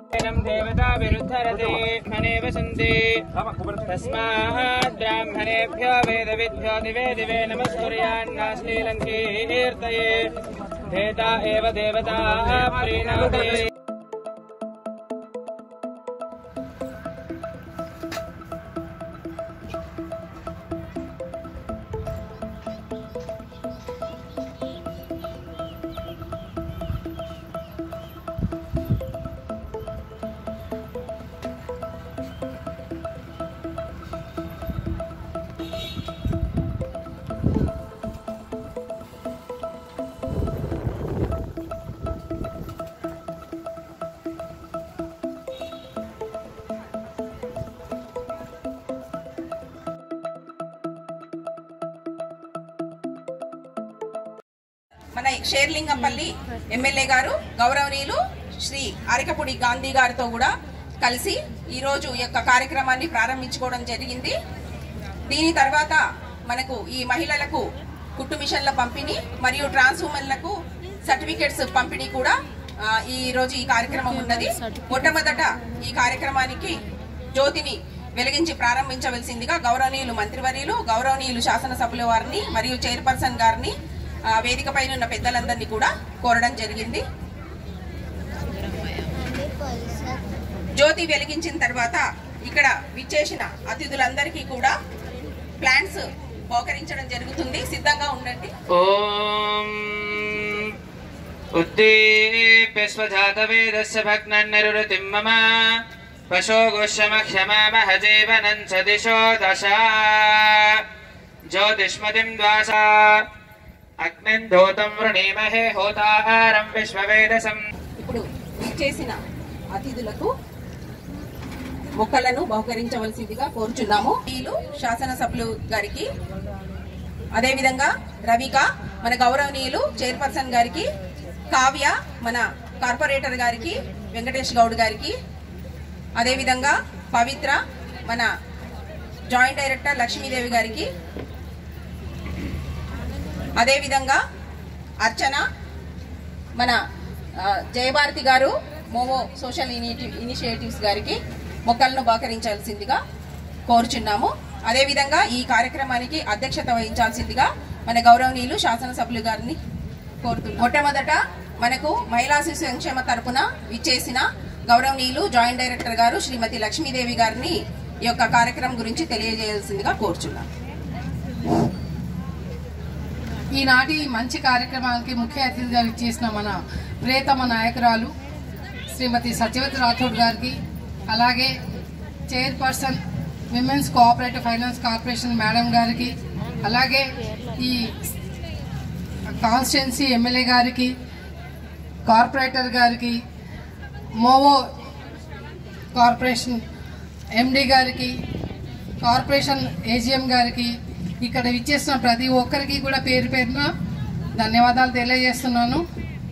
देवता विरुद्धरते ब्रह्मणेव सन्ति तस्मात् ब्राह्मणेभ्यो वेदविद्भ्यो दिवे दिवे नमस्कुर्यान्न श्रीलङ्कीर्तये भेता एव देवता प्रीणाते మన షేర్లింగంపల్లి ఎమ్మెల్యే గారు గౌరవనీయులు శ్రీ అరికపూడి గాంధీ గారితో కూడా కలిసి ఈ రోజు ఈ యొక్క కార్యక్రమాన్ని ప్రారంభించుకోవడం జరిగింది దీని తర్వాత మనకు ఈ మహిళలకు కుట్టు మిషన్ల పంపిణీ మరియు ట్రాన్స్ఫార్మర్లకు సర్టిఫికెట్స్ పంపిణీ కూడా ఆ, ఈ రోజు ఈ కార్యక్రమం ఉన్నది మొట్టమొదట ఈ కార్యక్రమానికి జ్యోతిని వెలిగించి ప్రారంభించవలసిందిగా గౌరవనీయులు మంత్రివర్యులు గౌరవనీయులు శాసనసభ్యుల వారిని మరియు చైర్పర్సన్ గారిని ఆ, వేదిక పైన ఉన్న పెద్దలందరినీ కూడా కోరడం జరిగింది జ్యోతి వెలిగించిన తర్వాత ఇక్కడ విచ్చేసిన అతిథులందరికీ కూడా ప్లాంట్స్ బహుకరించడం జరుగుతుంది సిద్ధంగా ఉండండి ॐ उद्दीप्य स्वजातवेदस्य भग्नन्निरुतिं मम पशो गुष्यमक्षमामह जीवनं च दिशो दश ज्योतिष्मतिं द्वासा अग्निं धूतं वृणीमहे होताहारं विश्ववेदसम् ఇప్పుడు విచ్చేసిన అతిథులకు మొక్కలను బహుకరించవలసిందిగా కోరుచున్నాము వీళ్ళు శాసనసభ్యులు గారికి అదేవిధంగా రవిక మన గౌరవనీయులు చైర్పర్సన్ గారికి కావ్య మన కార్పొరేటర్ గారికి వెంకటేష్ గౌడ్ గారికి అదేవిధంగా పవిత్ర మన జాయింట్ డైరెక్టర్ లక్ష్మీదేవి గారికి అదేవిధంగా అర్చన మన ఆ, జయభారతి గారు మోమో సోషల్ ఇనిటి- ఇనిషియేటివ్స్ గారికి మొక్కలను బహుకరించాల్సిందిగా కోరుచున్నాము అదేవిధంగా ఈ కార్యక్రమానికి అధ్యక్షత వహించాల్సిందిగా మన గౌరవనీయులు శాసనసభ్యులు గారిని కోరుతున్నాం మొట్టమొదట మనకు మహిళా శిశు సంక్షేమ తరపున విచ్చేసిన గౌరవనీయులు జాయింట్ డైరెక్టర్ గారు శ్రీమతి లక్ష్మీదేవి గారిని ఈ యొక్క కార్యక్రమం గురించి తెలియజేయాల్సిందిగా కోరుచున్నాం ఈనాటి మంచి కార్యక్రమానికి ముఖ్య అతిథిగా ఇచ్చేసిన మన ప్రియతమ నాయకురాలు శ్రీమతి సత్యవతి రాథోడ్ గారికి అలాగే chairperson women's cooperative finance corporation madam గారికి అలాగే ఈ కాన్స్టిట్యున్సీ ఎమ్మెల్యే గారికి కార్పొరేటర్ గారికి మోవో కార్పొరేషన్ ఎండి గారికి కార్పొరేషన్ ఏజీఎం గారికి ఇక్కడ ఇచ్చేసిన ప్రతి ఒక్కరికి కూడా పేరు పేరున ధన్యవాదాలు తెలియజేస్తున్నాను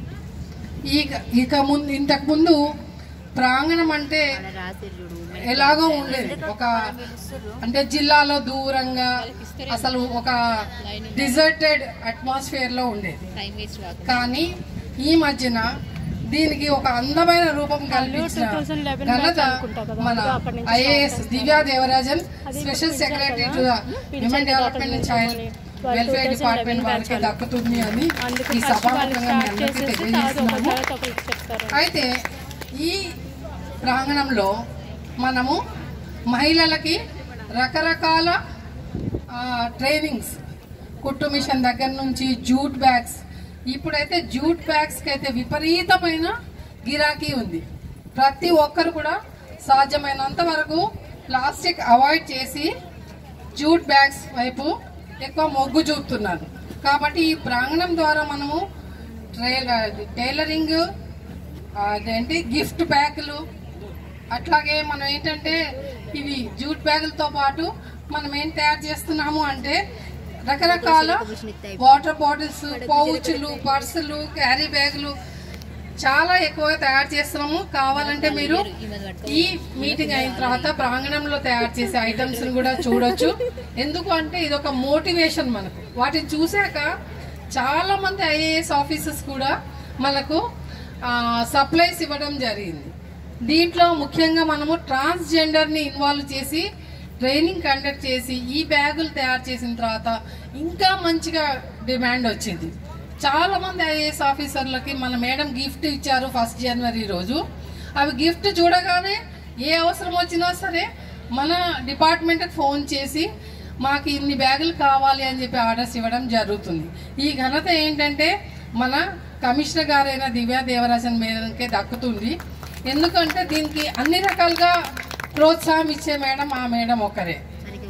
ఈ ఇక ముందు ఇంతకు ముందు ప్రాంగణం అంటే ఎలాగో ఉండేది ఒక అంటే జిల్లాలో దూరంగా అసలు ఒక డిజర్టెడ్ అట్మాస్ఫియర్ లో ఉండేది కానీ ఈ మధ్యన దీనికి ఒక అందమైన రూపం కల్పించిన ఘనత మన IAS Divya Devarajan special secretary to women development and child welfare department వారికి దక్కుతుంది అని ఈ సభాముఖంగా మీ అందరికీ తెలియజేస్తున్నాము అయితే ఈ ప్రాంగణంలో మనము మహిళలకి రకరకాల ఆ, ట్రైనింగ్స్ కుట్టు మిషన్ దగ్గర నుంచి జూట్ బ్యాగ్స్ ఇప్పుడైతే జూట్ బ్యాగ్స్కి అయితే విపరీతమైన గిరాకీ ఉంది ప్రతి ఒక్కరు కూడా సాధ్యమైనంత వరకు ప్లాస్టిక్ అవాయిడ్ చేసి జూట్ బ్యాగ్స్ వైపు ఎక్కువ మొగ్గు చూపుతున్నారు కాబట్టి ఈ ప్రాంగణం ద్వారా మనము ట్రైల టైలరింగ్ అదేంటి గిఫ్ట్ బ్యాగులు అట్లాగే మనం ఏంటంటే ఇవి జూట్ బ్యాగులతో పాటు మనం ఏం తయారు చేస్తున్నాము అంటే రకరకాల వాటర్ బాటిల్స్ పౌచులు పర్సులు క్యారీ బ్యాగులు చాలా ఎక్కువగా తయారు చేస్తున్నాము కావాలంటే మీరు ఈ మీటింగ్ అయిన తర్వాత ప్రాంగణంలో తయారు చేసే ఐటమ్స్ కూడా చూడొచ్చు ఎందుకు అంటే ఇది ఒక మోటివేషన్ మనకు వాటిని చూశాక చాలా మంది ఐఏఎస్ ఆఫీసర్స్ కూడా మనకు సప్లైస్ ఇవ్వడం జరిగింది దీంట్లో ముఖ్యంగా మనము ట్రాన్స్జెండర్ని ఇన్వాల్వ్ చేసి ట్రైనింగ్ కండక్ట్ చేసి ఈ బ్యాగులు తయారు చేసిన తర్వాత ఇంకా మంచిగా డిమాండ్ వచ్చింది చాలా మంది ఐఏఎస్ ఆఫీసర్లకి మన మేడం గిఫ్ట్ ఇచ్చారు ఫస్ట్ జనవరి రోజు అవి గిఫ్ట్ చూడగానే ఏ అవసరం వచ్చినా సరే మన డిపార్ట్మెంట్కి ఫోన్ చేసి మాకు ఇన్ని బ్యాగులు కావాలి అని చెప్పి ఆర్డర్స్ ఇవ్వడం జరుగుతుంది ఈ ఘనత ఏంటంటే మన కమిషనర్ గారైన దివ్యా దేవరాజన్ మేడంకే దక్కుతుంది ఎందుకంటే దీనికి అన్ని రకాలుగా ప్రోత్సాహం ఇచ్చే మేడం ఆ మేడం ఒకరే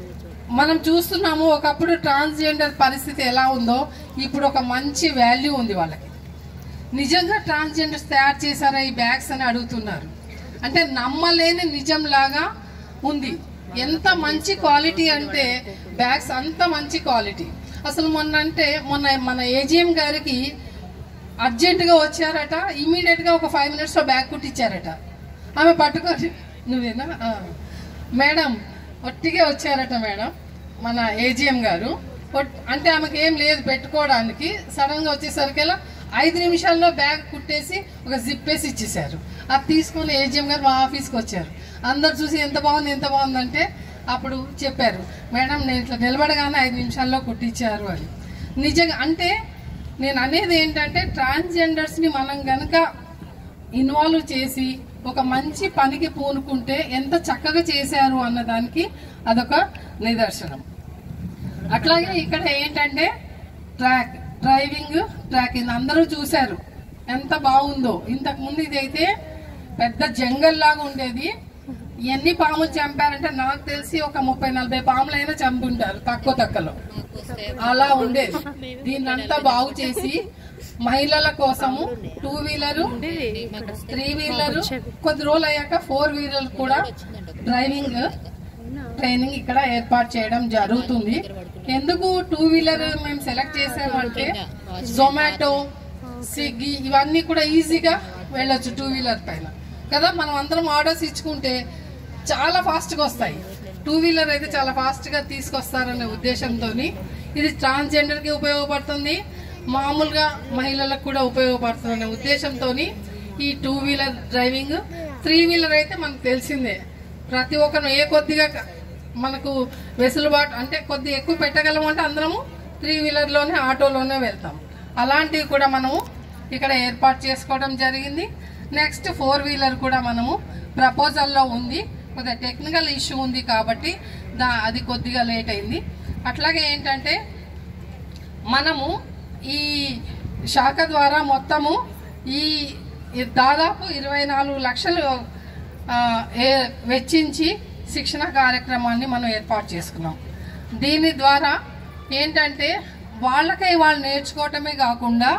మనం చూస్తున్నాము ఒకప్పుడు ట్రాన్స్జెండర్ పరిస్థితి ఎలా ఉందో ఇప్పుడు ఒక మంచి వాల్యూ ఉంది వాళ్ళకి నిజంగా ట్రాన్స్జెండర్స్ తయారు చేశారా ఈ బ్యాగ్స్ అని అడుగుతున్నారు అంటే నమ్మలేని నిజం లాగా ఉంది ఎంత మంచి క్వాలిటీ అంటే బ్యాగ్స్ అంత మంచి క్వాలిటీ అసలు మొన్న అంటే మొన్న మన ఏజిఎం గారికి అర్జెంటుగా వచ్చారట ఇమీడియట్ గా ఒక ఫైవ్ మినిట్స్ లో బ్యాగ్ కుట్టించారట ఆమె పట్టుకొని నువ్వేనా ఆ. మేడం ఒట్టిగా వచ్చారట మేడం మన ఏజిఎం గారు ఒట్- అంటే ఆమెకి ఏం లేదు పెట్టుకోవడానికి సడన్ గా వచ్చేసరికల్లా ఐదు నిమిషాల్లో బ్యాగ్ కుట్టేసి ఒక జిప్ వేసి ఇచ్చేసారు అది తీసుకొని ఏజిఎం గారు మా ఆఫీస్కి వచ్చారు అందరు చూసి ఎంత బాగుంది ఎంత బాగుందంటే అప్పుడు చెప్పారు మేడం నేను ఇట్లా నిలబడగానే ఐదు నిమిషాల్లో కుట్టించారు అని నిజంగా అంటే నేను అనేది ఏంటంటే ట్రాన్స్జెండర్స్ని మనం గనక ఇన్వాల్వ్ చేసి ఒక మంచి పనికి పూనుకుంటే ఎంత చక్కగా చేశారు అన్నదానికి అదొక నిదర్శనం అట్లాగే ఇక్కడ ఏంటంటే ట్రాక్ డ్రైవింగ్ ట్రాకింగ్ అందరూ చూశారు ఎంత బాగుందో ఇంతకు ముందు ఇదైతే పెద్ద జంగల్ లాగా ఉండేది ఎన్ని పాములు చంపారంటే నాకు తెలిసి ఒక ముప్పై నలభై పాములైనా చంపుంటారు తక్కువ తక్కువలో అలా ఉండేది దీన్నంతా బాగు చేసి మహిళల కోసము టూ వీలరు త్రీ వీలరు కొద్ది రోజులు అయ్యాక ఫోర్ వీలర్ కూడా డ్రైవింగ్ ట్రైనింగ్ ఇక్కడ ఏర్పాటు చేయడం జరుగుతుంది ఎందుకు టూ వీలర్ మేము సెలెక్ట్ చేసామంటే జొమాటో స్విగ్గీ ఇవన్నీ కూడా ఈజీగా వెళ్ళొచ్చు టూ వీలర్ పైన కదా మనం అందరం ఆర్డర్స్ ఇచ్చుకుంటే చాలా ఫాస్ట్గా వస్తాయి టూ వీలర్ అయితే చాలా ఫాస్ట్గా తీసుకొస్తారనే ఉద్దేశంతో ఇది ట్రాన్స్జెండర్కి ఉపయోగపడుతుంది మామూలుగా మహిళలకు కూడా ఉపయోగపడుతుందనే ఉద్దేశంతో ఈ two wheeler driving three wheeler అయితే మనకు తెలిసిందే ప్రతి ఒక్కరు ఏ కొద్దిగా క- మనకు వెసులుబాటు అంటే కొద్ది ఎక్కువ పెట్టగలం అంటే అందరము త్రీ వీలర్లోనే ఆటోలోనే వెళ్తాం అలాంటివి కూడా మనము ఇక్కడ ఏర్పాటు చేసుకోవడం జరిగింది నెక్స్ట్ ఫోర్ వీలర్ కూడా మనము ప్రపోజల్లో ఉంది కొద్దిగా టెక్నికల్ ఇష్యూ ఉంది కాబట్టి దా అది కొద్దిగా లేట్ అయింది అట్లాగే ఏంటంటే మనము ఈ శాఖ ద్వారా మొత్తము ఈ ఈ దాదాపు ఇరవై నాలుగు లక్షలు ఆ, ఏ- వెచ్చించి శిక్షణ కార్యక్రమాన్ని మనం ఏర్పాటు చేసుకున్నాం దీని ద్వారా ఏంటంటే వాళ్ళకై వాళ్ళు నేర్చుకోవటమే కాకుండా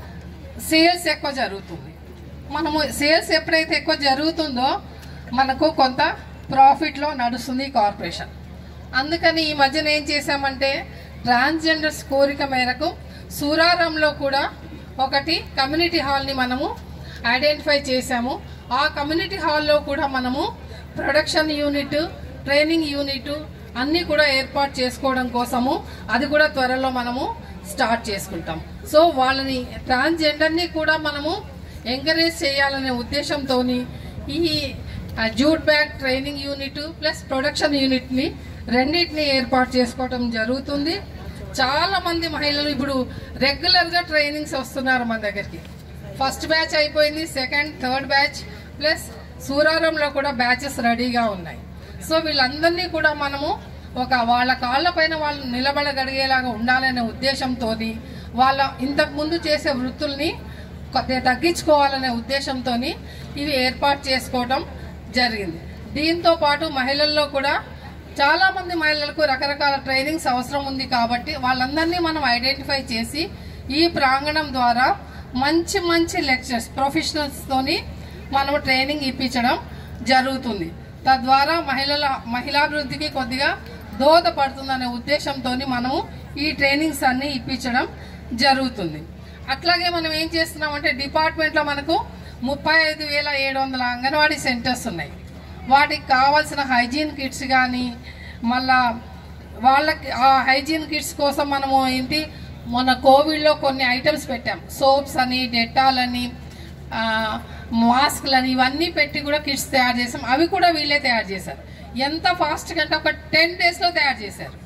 సేల్స్ ఎక్కువ జరుగుతుంది మనము సేల్స్ ఎప్పుడైతే ఎక్కువ జరుగుతుందో మనకు కొంత ప్రాఫిట్లో నడుస్తుంది ఈ కార్పొరేషన్ అందుకని ఈ మధ్యన ఏం చేశామంటే ట్రాన్స్జెండర్స్ కోరిక మేరకు సూరారంలో కూడా ఒకటి కమ్యూనిటీ హాల్ని మనము ఐడెంటిఫై చేశాము ఆ కమ్యూనిటీ హాల్లో కూడా మనము ప్రొడక్షన్ యూనిట్ ట్రైనింగ్ యూనిట్ అన్నీ కూడా ఏర్పాటు చేసుకోవడం కోసము అది కూడా త్వరలో మనము స్టార్ట్ చేసుకుంటాం సో వాళ్ళని ట్రాన్స్జెండర్ని కూడా మనము ఎంకరేజ్ చేయాలనే ఉద్దేశంతో ఈ jute bag training unit plus production యూనిట్ని రెండింటిని ఏర్పాటు చేసుకోవడం జరుగుతుంది చాలా మంది మహిళలు ఇప్పుడు రెగ్యులర్గా ట్రైనింగ్స్ వస్తున్నారు మన దగ్గరికి ఫస్ట్ బ్యాచ్ అయిపోయింది సెకండ్ థర్డ్ బ్యాచ్ ప్లస్ సూరారంలో కూడా బ్యాచెస్ రెడీగా ఉన్నాయి సో వీళ్ళందరినీ కూడా మనము ఒక వాళ్ళ కాళ్ళపైన వాళ్ళు నిలబడగలిగేలాగా ఉండాలనే ఉద్దేశంతో వాళ్ళ ఇంతకు ముందు చేసే వృత్తుల్ని కొద్దిగా తగ్గించుకోవాలనే ఉద్దేశంతో ఇవి ఏర్పాటు చేసుకోవడం జరిగింది దీంతో పాటు మహిళల్లో కూడా చాలా మంది మహిళలకు రకరకాల ట్రైనింగ్స్ అవసరం ఉంది కాబట్టి వాళ్ళందరినీ మనం ఐడెంటిఫై చేసి ఈ ప్రాంగణం ద్వారా మంచి మంచి లెక్చర్స్ ప్రొఫెషనల్స్తోని మనం ట్రైనింగ్ ఇప్పించడం జరుగుతుంది తద్వారా మహిళల మహిళాభివృద్ధికి కొద్దిగా దోహదపడుతుందనే ఉద్దేశంతో మనము ఈ ట్రైనింగ్స్ అన్ని ఇప్పించడం జరుగుతుంది అట్లాగే మనం ఏం చేస్తున్నామంటే డిపార్ట్మెంట్లో మనకు ముప్పై ఐదు వేల ఏడు వందల అంగన్వాడీ సెంటర్స్ ఉన్నాయి వాటికి కావాల్సిన హైజీన్ కిట్స్ కానీ మళ్ళా వాళ్ళకి ఆ హైజీన్ కిట్స్ కోసం మనము ఏంటి మొన్న కోవిడ్లో కొన్ని ఐటమ్స్ పెట్టాం సోప్స్ అని డెటాల్ అని ఆ, మాస్క్లని ఇవన్నీ పెట్టి కూడా కిట్స్ తయారు చేసాం అవి కూడా వీళ్ళే తయారు చేశారు ఎంత ఫాస్ట్గా అంటే ఒక టెన్ డేస్లో తయారు చేశారు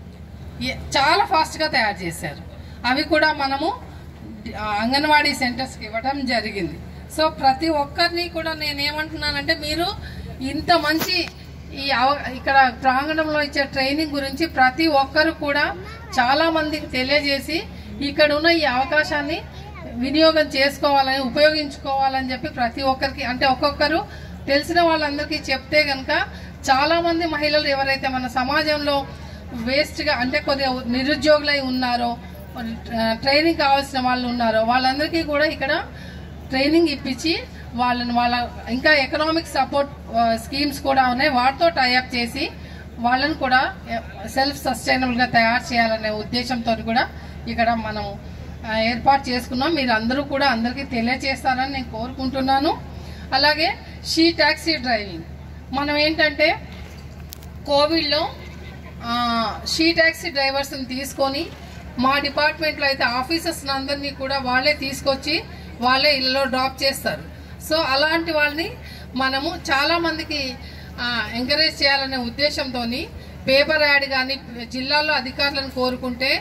ఏ- చాలా ఫాస్ట్గా తయారు చేశారు అవి కూడా మనము ఆ, అంగన్వాడీ సెంటర్స్కి ఇవ్వడం జరిగింది సో ప్రతి ఒక్కరిని కూడా నేను ఏమంటున్నానంటే మీరు ఇంత మంచి ఈ అవ- ఇక్కడ ప్రాంగణంలో ఇచ్చే ట్రైనింగ్ గురించి ప్రతి ఒక్కరు కూడా చాలా మందికి తెలియజేసి ఇక్కడ ఉన్న ఈ అవకాశాన్ని వినియోగం చేసుకోవాలని ఉపయోగించుకోవాలని చెప్పి ప్రతి ఒక్కరికి అంటే ఒక్కొక్కరు తెలిసిన వాళ్ళందరికీ చెప్తే కనుక చాలా మంది మహిళలు ఎవరైతే మన సమాజంలో వేస్ట్గా అంటే కొద్దిగా నిరుద్యోగులై ఉన్నారో ఆ, ట్రైనింగ్ కావాల్సిన వాళ్ళు ఉన్నారో వాళ్ళందరికీ కూడా ఇక్కడ ట్రైనింగ్ ఇప్పించి వాళ్ళని వాళ్ళ ఇంకా ఎకనామిక్ సపోర్ట్ స్కీమ్స్ కూడా ఉన్నాయి వాటితో టైఅప్ చేసి వాళ్ళని కూడా సెల్ఫ్ సస్టైనబుల్గా తయారు చేయాలనే ఉద్దేశంతో కూడా ఇక్కడ మనం ఆ, ఏర్పాటు చేసుకున్నాం మీరు అందరూ కూడా అందరికీ తెలియజేస్తారని నేను కోరుకుంటున్నాను అలాగే షీ ట్యాక్సీ డ్రైవింగ్ మనం ఏంటంటే కోవిడ్లో ఆ, షీ ట్యాక్సీ డ్రైవర్స్ని తీసుకొని మా డిపార్ట్మెంట్లో అయితే ఆఫీసర్స్ అందరినీ కూడా వాళ్ళే తీసుకొచ్చి వాళ్ళే ఇళ్ళలో డ్రాప్ చేస్తారు సో అలాంటి వాళ్ళని మనము చాలా మందికి ఎంకరేజ్ చేయాలనే ఉద్దేశంతో పేపర్ యాడ్ కానీ జిల్లాలో అధికారులను కోరుకుంటే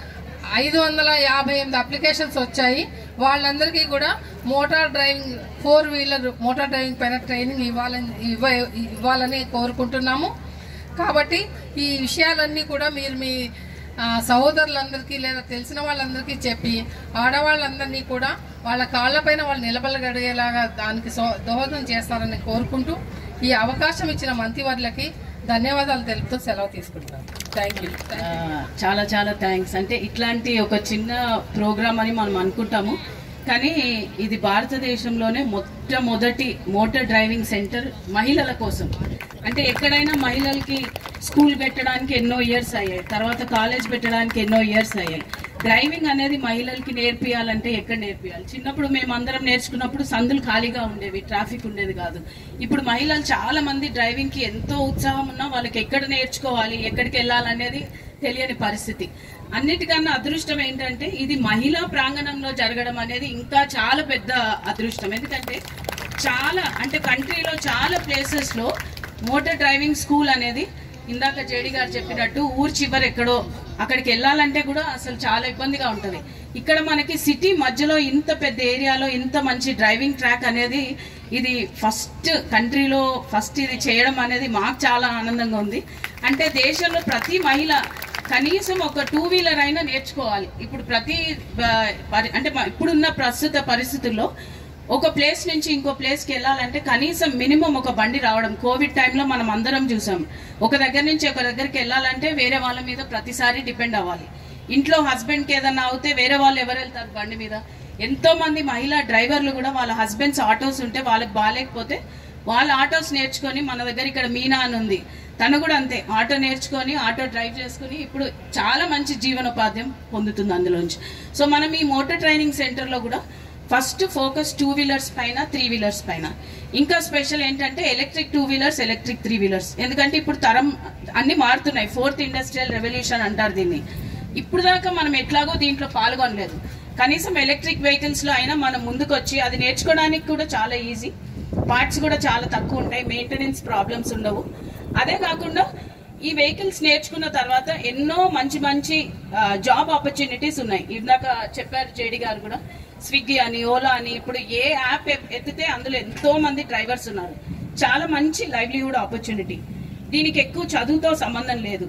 ఐదు వందల యాభై ఎనిమిది అప్లికేషన్స్ వచ్చాయి వాళ్ళందరికీ కూడా motor driving four wheeler motor driving పైన ట్రైనింగ్ ఇవ్వాలని ఇవ్వ ఇవ్వాలని కోరుకుంటున్నాము కాబట్టి ఈ విషయాలన్నీ కూడా మీరు మీ ఆ, సహోదరులందరికీ లేదా తెలిసిన వాళ్ళందరికీ చెప్పి ఆడవాళ్ళందరినీ కూడా వాళ్ళ కాళ్ళపైన వాళ్ళు నిలబడగలిగేలాగా దానికి సో- దోహదం చేస్తారని కోరుకుంటూ ఈ అవకాశం ఇచ్చిన మంత్రివర్లకి ధన్యవాదాలు తెలుపుతూ సెలవు తీసుకుంటాను థ్యాంక్ యూ ఆ, చాలా చాలా థ్యాంక్స్ అంటే ఇట్లాంటి ఒక చిన్న ప్రోగ్రామ్ అని మనం అనుకుంటాము కానీ ఇది భారతదేశంలోనే మొట్టమొదటి మోటార్ డ్రైవింగ్ సెంటర్ మహిళల కోసం అంటే ఎక్కడైనా మహిళలకి స్కూల్ పెట్టడానికి ఎన్నో ఇయర్స్ అయ్యాయి తర్వాత కాలేజ్ పెట్టడానికి ఎన్నో ఇయర్స్ అయ్యాయి డ్రైవింగ్ అనేది మహిళలకి నేర్పియాలంటే ఎక్కడ నేర్పియాలి చిన్నప్పుడు మేము అందరం నేర్చుకున్నప్పుడు సందులు ఖాళీగా ఉండేవి ట్రాఫిక్ ఉండేది కాదు ఇప్పుడు మహిళలు చాలా మంది డ్రైవింగ్ కి ఎంతో ఉత్సాహం ఉన్నా వాళ్ళకి ఎక్కడ నేర్చుకోవాలి ఎక్కడికి వెళ్ళాలనేది తెలియని పరిస్థితి అన్నిటికన్నా అదృష్టం ఏంటంటే ఇది మహిళా ప్రాంగణంలో జరగడం అనేది ఇంకా చాలా పెద్ద అదృష్టం ఎందుకంటే చాలా అంటే కంట్రీలో చాలా ప్లేసెస్ లో మోటార్ డ్రైవింగ్ స్కూల్ అనేది ఇందాక జేడి గారు చెప్పినట్టు ఊరు చివరి ఎక్కడో అక్కడికి వెళ్ళాలంటే కూడా అసలు చాలా ఇబ్బందిగా ఉంటది ఇక్కడ మనకి సిటీ మధ్యలో ఇంత పెద్ద ఏరియాలో ఇంత మంచి డ్రైవింగ్ ట్రాక్ అనేది ఇది ఫస్ట్ కంట్రీలో ఫస్ట్ ఇది చేయడం అనేది మాకు చాలా ఆనందంగా ఉంది అంటే దేశంలో ప్రతి మహిళ కనీసం ఒక టూ వీలర్ అయినా నేర్చుకోవాలి ఇప్పుడు ప్రతి ఆ, పరి- అంటే మ- ఇప్పుడున్న ప్రస్తుత పరిస్థితుల్లో ఒక ప్లేస్ నుంచి ఇంకో ప్లేస్కి వెళ్ళాలంటే కనీసం మినిమం ఒక బండి రావడం కోవిడ్ టైంలో మనం అందరం చూసాం ఒక దగ్గర నుంచి ఒక దగ్గరికి వెళ్ళాలంటే వేరే వాళ్ళ మీద ప్రతిసారి డిపెండ్ అవ్వాలి ఇంట్లో హస్బెండ్కి ఏదన్నా అవుతే వేరే వాళ్ళు ఎవరు వెళ్తారు బండి మీద ఎంతో మంది మహిళా డ్రైవర్లు కూడా వాళ్ళ హస్బెండ్స్ ఆటోస్ ఉంటే వాళ్ళకి బాగాలేకపోతే వాళ్ళ ఆటోస్ నేర్చుకొని మన దగ్గర ఇక్కడ మీనా అని ఉంది తను కూడా అంతే ఆటో నేర్చుకొని ఆటో డ్రైవ్ చేసుకుని ఇప్పుడు చాలా మంచి జీవనోపాధ్యం పొందుతుంది అందులోంచి సో మనం ఈ మోటార్ ట్రైనింగ్ సెంటర్లో కూడా ఫస్ట్ ఫోకస్ టూ వీలర్స్ పైన త్రీ వీలర్స్ పైన ఇంకా స్పెషల్ ఏంటంటే electric two wheelers electric three wheelers ఎందుకంటే ఇప్పుడు తరం అన్ని మారుతున్నాయి ఫోర్త్ ఇండస్ట్రియల్ రెవల్యూషన్ అంటారు దీన్ని ఇప్పుడు దాకా మనం ఎట్లాగో దీంట్లో పాల్గొనలేదు కనీసం ఎలక్ట్రిక్ వెహికల్స్ లో అయినా మనం ముందుకొచ్చి అది నేర్చుకోవడానికి కూడా చాలా ఈజీ పార్ట్స్ కూడా చాలా తక్కువ ఉంటాయి మెయింటెనెన్స్ ప్రాబ్లమ్స్ ఉండవు అదే కాకుండా ఈ వెహికల్స్ నేర్చుకున్న తర్వాత ఎన్నో మంచి మంచి జాబ్ ఆపర్చునిటీస్ ఉన్నాయి ఇందాక చెప్పారు జేడి గారు కూడా స్విగ్గీ అని ఓలా అని ఇప్పుడు ఏ యాప్ ఎత్తితే అందులో ఎంతో మంది డ్రైవర్స్ ఉన్నారు చాలా మంచి లైవ్లీహుడ్ ఆపర్చునిటీ దీనికి ఎక్కువ చదువుతో సంబంధం లేదు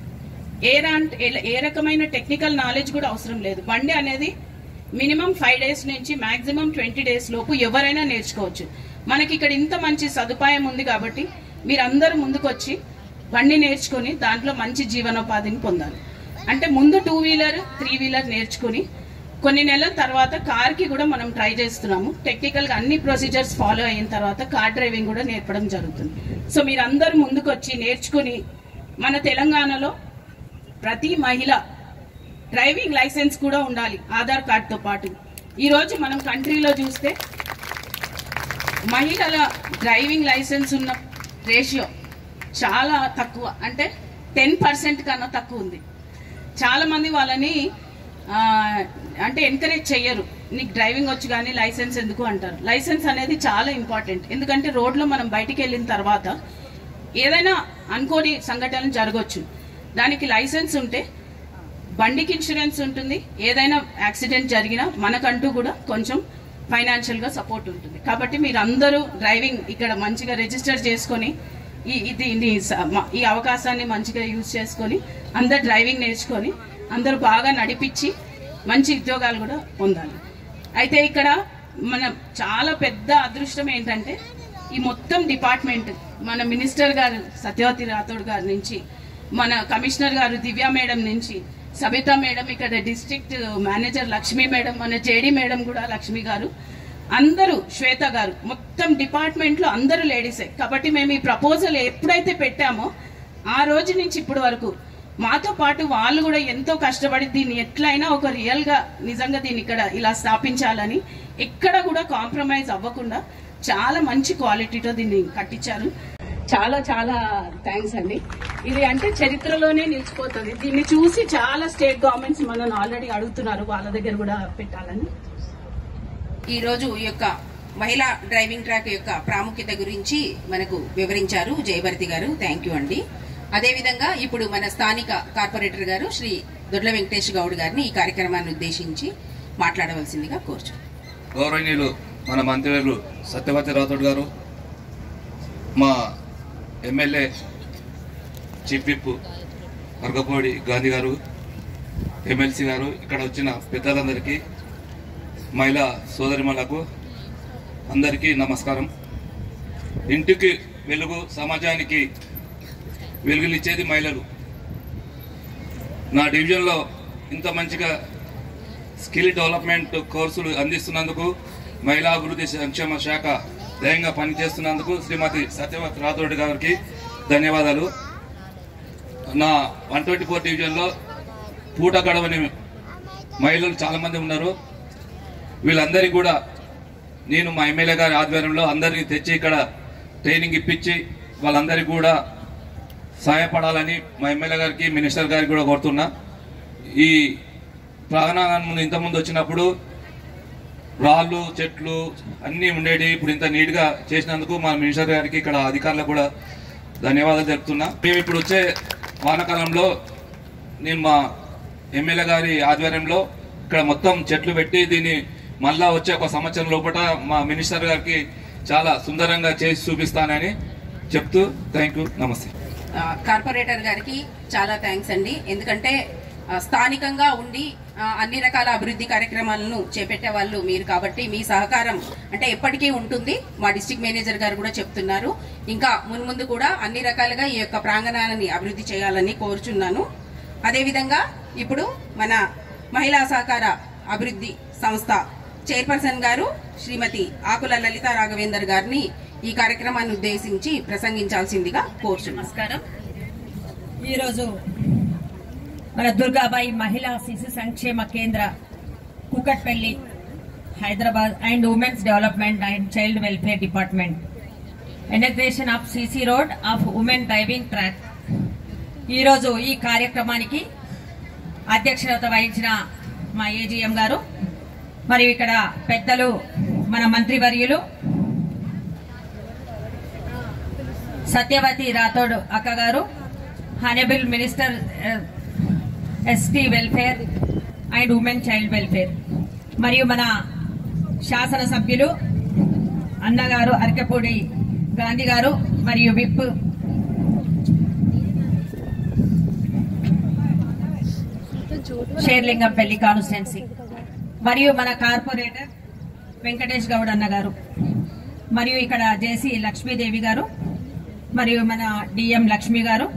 ఏ రా- ఏ- ఏ రకమైన టెక్నికల్ నాలెడ్జ్ కూడా అవసరం లేదు బండి అనేది మినిమం ఫైవ్ డేస్ నుంచి మాక్సిమం ట్వంటీ డేస్ లోపు ఎవరైనా నేర్చుకోవచ్చు మనకి ఇక్కడ ఇంత మంచి సదుపాయం ఉంది కాబట్టి మీరందరూ ముందుకొచ్చి బండి నేర్చుకొని దాంట్లో మంచి జీవనోపాధిని పొందాలి అంటే ముందు టూ వీలర్ త్రీ వీలర్ నేర్చుకుని కొన్ని నెలల తర్వాత కార్ కి కూడా మనం ట్రై చేస్తున్నాము టెక్నికల్ గా అన్ని ప్రొసీజర్స్ ఫాలో అయిన తర్వాత కార్ డ్రైవింగ్ కూడా నేర్పడం జరుగుతుంది సో మీరందరూ ముందుకొచ్చి నేర్చుకుని మన తెలంగాణలో ప్రతి మహిళ డ్రైవింగ్ లైసెన్స్ కూడా ఉండాలి ఆధార్ కార్డుతో పాటు ఈ రోజు మనం కంట్రీలో చూస్తే మహిళల డ్రైవింగ్ లైసెన్స్ ఉన్న రేషియో చాలా తక్కువ అంటే టెన్ పర్సెంట్ కన్నా తక్కువ ఉంది చాలా మంది వాళ్ళని అంటే ఎంకరేజ్ చెయ్యరు నీకు డ్రైవింగ్ వచ్చు కానీ లైసెన్స్ ఎందుకు అంటారు లైసెన్స్ అనేది చాలా ఇంపార్టెంట్ ఎందుకంటే రోడ్లో మనం బయటికి వెళ్ళిన తర్వాత ఏదైనా అనుకోని సంఘటనలు జరగవచ్చు దానికి లైసెన్స్ ఉంటే బండికి ఇన్సూరెన్స్ ఉంటుంది ఏదైనా యాక్సిడెంట్ జరిగినా మనకంటూ కూడా కొంచెం ఫైనాన్షియల్ గా సపోర్ట్ ఉంటుంది కాబట్టి మీరు అందరూ డ్రైవింగ్ ఇక్కడ మంచిగా రిజిస్టర్ చేసుకొని ఈ ఇది ఇది స- మ- ఈ అవకాశాన్ని మంచిగా యూజ్ చేసుకొని అందరు డ్రైవింగ్ నేర్చుకొని అందరూ బాగా నడిపించి మంచి ఉద్యోగాలు కూడా పొందాలి అయితే ఇక్కడ మన చాలా పెద్ద అదృష్టం ఏంటంటే ఈ మొత్తం డిపార్ట్మెంట్ మన మినిస్టర్ గారు సత్యవతి రాథోడ్ గారి నుంచి మన కమిషనర్ గారు దివ్య మేడం నుంచి సబిత మేడం ఇక్కడ డిస్ట్రిక్ట్ మేనేజర్ లక్ష్మీ మేడం మన జేడి మేడం కూడా లక్ష్మి గారు అందరూ శ్వేత గారు మొత్తం డిపార్ట్మెంట్ లో అందరూ లేడీసే కాబట్టి మేము ఈ ప్రపోజల్ ఎప్పుడైతే పెట్టామో ఆ రోజు నుంచి ఇప్పటి వరకు మాతో పాటు వాళ్ళు కూడా ఎంతో కష్టపడి దీన్ని ఎట్లయినా ఒక రియల్ గా నిజంగా దీన్ని ఇక్కడ ఇలా స్థాపించాలని ఎక్కడ కూడా కాంప్రమైజ్ అవ్వకుండా చాలా మంచి క్వాలిటీతో దీన్ని కట్టించారు చాలా చాలా థ్యాంక్స్ అండి ఇది అంటే చరిత్రలోనే నిలిచిపోతుంది దీన్ని చూసి చాలా స్టేట్ గవర్నమెంట్స్ మనల్ని ఆల్రెడీ అడుగుతున్నారు వాళ్ళ దగ్గర కూడా పెట్టాలని ఈ రోజు ఈ యొక్క మహిళా డ్రైవింగ్ ట్రాక్ యొక్క ప్రాముఖ్యత గురించి మనకు వివరించారు జయభరతి గారు థ్యాంక్ యూ అండి అదేవిధంగా ఇప్పుడు మన స్థానిక కార్పొరేటర్ గారు శ్రీ దొడ్ల వెంకటేష్ గౌడ్ గారిని ఈ కార్యక్రమాన్ని ఉద్దేశించి మాట్లాడవలసిందిగా కోరుచు గౌరవనీయులు మన మంత్రివర్యులు సత్యవతి రాథోడ్ గారు మా MLA chief whip Arekapudi Gandhi గారు ఎమ్మెల్సీ గారు ఇక్కడ వచ్చిన పెద్దలందరికీ మహిళా సోదరిమలకు అందరికీ నమస్కారం ఇంటికి వెలుగు సమాజానికి వెలుగునిచ్చేది మహిళలు నా డివిజన్లో ఇంత మంచిగా స్కిల్ డెవలప్మెంట్ కోర్సులు అందిస్తున్నందుకు మహిళా అభివృద్ధి సంక్షేమ శాఖ ధైర్యంగా పనిచేస్తున్నందుకు శ్రీమతి సత్యవతి రాథోడ్ గారికి ధన్యవాదాలు నా వన్ ట్వంటీ ఫోర్ డివిజన్లో పూట గడవని మహిళలు చాలా మంది ఉన్నారు వీళ్ళందరికీ కూడా నేను మా ఎమ్మెల్యే గారి ఆధ్వర్యంలో అందరినీ తెచ్చి ఇక్కడ ట్రైనింగ్ ఇప్పించి వాళ్ళందరికీ కూడా సహాయపడాలని మా ఎమ్మెల్యే గారికి మినిస్టర్ గారికి కూడా కోరుతున్నా ఈ ప్రాంగణాన్ని ముందు ఇంతకుముందు వచ్చినప్పుడు రాళ్ళు చెట్లు అన్నీ ఉండేవి ఇప్పుడు ఇంత నీట్గా చేసినందుకు మా మినిస్టర్ గారికి ఇక్కడ అధికారులకు కూడా ధన్యవాదాలు తెలుపుతున్నా మేము ఇప్పుడు వచ్చే వానాకాలంలో నేను మా ఎమ్మెల్యే గారి ఆధ్వర్యంలో ఇక్కడ మొత్తం చెట్లు పెట్టి దీన్ని మళ్ళా వచ్చే ఒక సంవత్సరం లోపల మా మినిస్టర్ గారికి చాలా సుందరంగా చేసి చూపిస్తానని చెప్తూ థ్యాంక్ యూ నమస్తే ఆ, కార్పొరేటర్ గారికి చాలా థ్యాంక్స్ అండి ఎందుకంటే ఆ, స్థానికంగా ఉండి ఆ, అన్ని రకాల అభివృద్ధి కార్యక్రమాలను చేపట్టే వాళ్ళు మీరు కాబట్టి మీ సహకారం అంటే ఎప్పటికీ ఉంటుంది మా డిస్టిక్ మేనేజర్ గారు కూడా చెప్తున్నారు ఇంకా మున్ముందు కూడా అన్ని రకాలుగా ఈ యొక్క ప్రాంగణాన్ని అభివృద్ధి చేయాలని కోరుచున్నాను అదేవిధంగా ఇప్పుడు మన మహిళా సహకార అభివృద్ధి సంస్థ చైర్పర్సన్ గారు శ్రీమతి ఆకుల లలిత రాఘవేందర్ గారిని ఈ కార్యక్రమాన్ని ఉద్దేశించి ప్రసంగించాల్సిందిగా కోరుచున్నాను నమస్కారం ఈరోజు మన దుర్గాబాయి మహిళా శిశు సంక్షేమ కేంద్ర Kukatpally Hyderabad and women's development and child welfare department inauguration of CC road of women driving track ఈరోజు ఈ కార్యక్రమానికి అధ్యక్షత వహించిన మా ఏజీఎం గారు మరియు ఇక్కడ పెద్దలు మన మంత్రివర్యులు సత్యవతి రాథోడ్ అక్క గారు honourable minister ST welfare and women child welfare మరియు మన శాసనసభ్యులు అన్నగారు అరకపూడి గాంధీ గారు మరియు విప్ షేర్లింగంపల్లి కాన్స్టిట్యున్సీ మరియు మన కార్పొరేటర్ వెంకటేష్ గౌడ్ అన్న గారు మరియు ఇక్కడ జేసీ లక్ష్మీదేవి గారు మరియు మన డిఎం లక్ష్మి గారు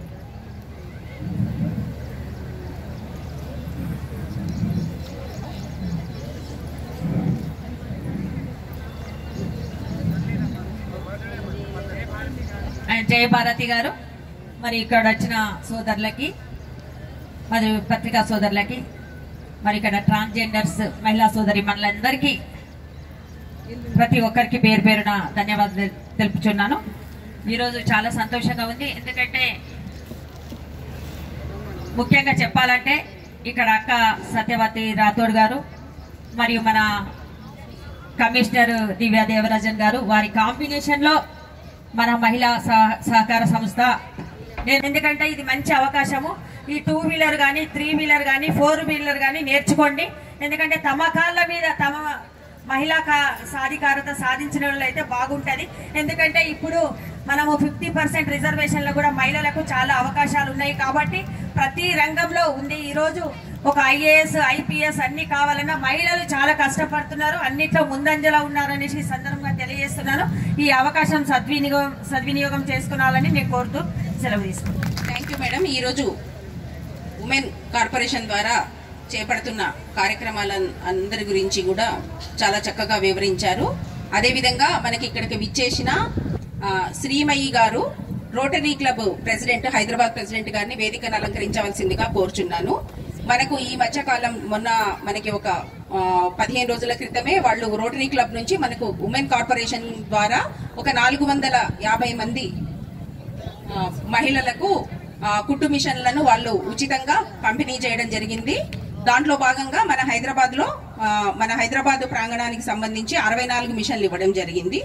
అండ్ జయభారతి గారు మరి ఇక్కడ వచ్చిన సోదరులకి మరియు పత్రికా సోదరులకి మరి ఇక్కడ ట్రాన్స్జెండర్స్ మహిళా సోదరి మనలందరికీ ప్రతి ఒక్కరికి పేరు పేరున ధన్యవాదాలు తెలుపుచున్నాను ఈరోజు చాలా సంతోషంగా ఉంది ఎందుకంటే ముఖ్యంగా చెప్పాలంటే ఇక్కడ అక్క సత్యవతి రాథోడ్ గారు మరియు మన కమిషనర్ దివ్య దేవరాజన్ గారు వారి కాంబినేషన్ లో మన మహిళా సహ- సహకార సంస్థ నేను ఎందుకంటే ఇది మంచి అవకాశము ఈ టూ వీలర్ కానీ త్రీ వీలర్ కానీ ఫోర్ వీలర్ కానీ నేర్చుకోండి ఎందుకంటే తమ కాళ్ళ మీద తమ మహిళా కా- సాధికారత సాధించిన వాళ్ళు అయితే బాగుంటది ఎందుకంటే ఇప్పుడు మనము ఫిఫ్టీ పర్సెంట్ రిజర్వేషన్లో కూడా మహిళలకు చాలా అవకాశాలు ఉన్నాయి కాబట్టి ప్రతి రంగంలో ఉంది ఈరోజు ఒక ఐఏఎస్ ఐపీఎస్ అన్ని కావాలన్నా మహిళలు చాలా కష్టపడుతున్నారు అన్నిట్లో ముందంజలో ఉన్నారనేసి ఈ సందర్భంగా తెలియజేస్తున్నాను ఈ అవకాశం సద్వినియోగం సద్వినియోగం చేసుకోవాలని నేను కోరుతూ సెలవు తీసుకుంటాను థ్యాంక్ యూ మేడం ఈరోజు ఉమెన్ కార్పొరేషన్ ద్వారా చేపడుతున్న కార్యక్రమాల అందరి గురించి కూడా చాలా చక్కగా వివరించారు అదేవిధంగా మనకి ఇక్కడికి విచ్చేసిన ఆ, శ్రీమయి గారు rotary club president Hyderabad president గారిని వేదికను అలంకరించవలసిందిగా కోరుచున్నాను మనకు ఈ మధ్యకాలం మొన్న మనకి ఒక ఆ, పదిహేను రోజుల క్రితమే వాళ్ళు రోటరీ క్లబ్ నుంచి మనకు ఉమెన్ కార్పొరేషన్ ద్వారా ఒక నాలుగు వందల యాభై మంది ఆ, మహిళలకు ఆ, కుట్టు మిషన్లను వాళ్ళు ఉచితంగా పంపిణీ చేయడం జరిగింది దాంట్లో భాగంగా మన హైదరాబాద్ లో మన హైదరాబాద్ ప్రాంగణానికి సంబంధించి అరవై నాలుగు మిషన్లు ఇవ్వడం జరిగింది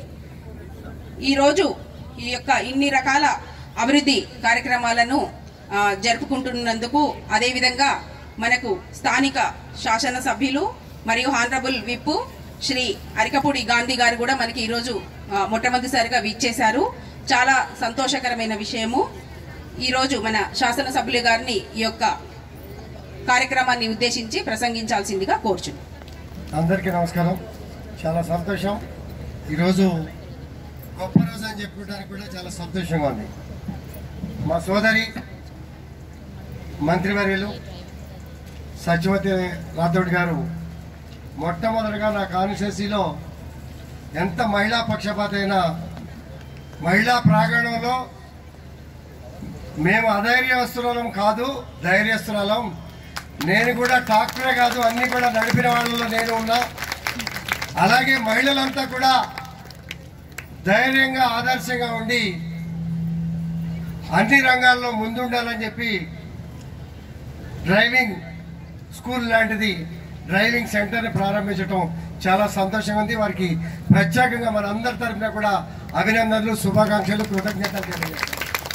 ఈ రోజు ఈ యొక్క ఇన్ని రకాల అభివృద్ధి కార్యక్రమాలను ఆ, జరుపుకుంటున్నందుకు అదేవిధంగా మనకు స్థానిక శాసన సభ్యులు మరియు హానరబుల్ విప్ శ్రీ అరికపూడి గాంధీ గారు కూడా మనకి ఈరోజు ఆ, మొట్టమొదటిసారిగా విచ్చేశారు చాలా సంతోషకరమైన విషయము ఈరోజు మన శాసన సభ్యులు గారిని ఈ యొక్క కార్యక్రమాన్ని ఉద్దేశించి ప్రసంగించాల్సిందిగా కోరుచున్నాను అందరికీ నమస్కారం చాలా సంతోషం ఈరోజు గొప్ప రోజు అని చెప్పుకోవడానికి కూడా చాలా సంతోషంగా ఉంది మా సోదరి మంత్రివర్యులు సత్యవతి రాథోడ్ గారు మొట్టమొదటిగా నా కాన్స్టిట్యూన్సీలో ఎంత మహిళా పక్షపాత అయినా మహిళా ప్రాంగణంలో మేము అధైర్యస్తులం కాదు ధైర్యస్తులం నేను కూడా డాక్టరే కాదు అన్ని కూడా నడిపిన వాళ్ళలో నేను ఉన్నా అలాగే మహిళలంతా కూడా ధైర్యంగా ఆదర్శంగా ఉండి అన్ని రంగాల్లో ముందుండాలని చెప్పి డ్రైవింగ్ స్కూల్ లాంటిది డ్రైవింగ్ సెంటర్ని ప్రారంభించడం చాలా సంతోషంగా ఉంది వారికి ప్రత్యేకంగా మన అందరి తరఫున కూడా అభినందనలు శుభాకాంక్షలు కృతజ్ఞతలు తెలియజేస్తాం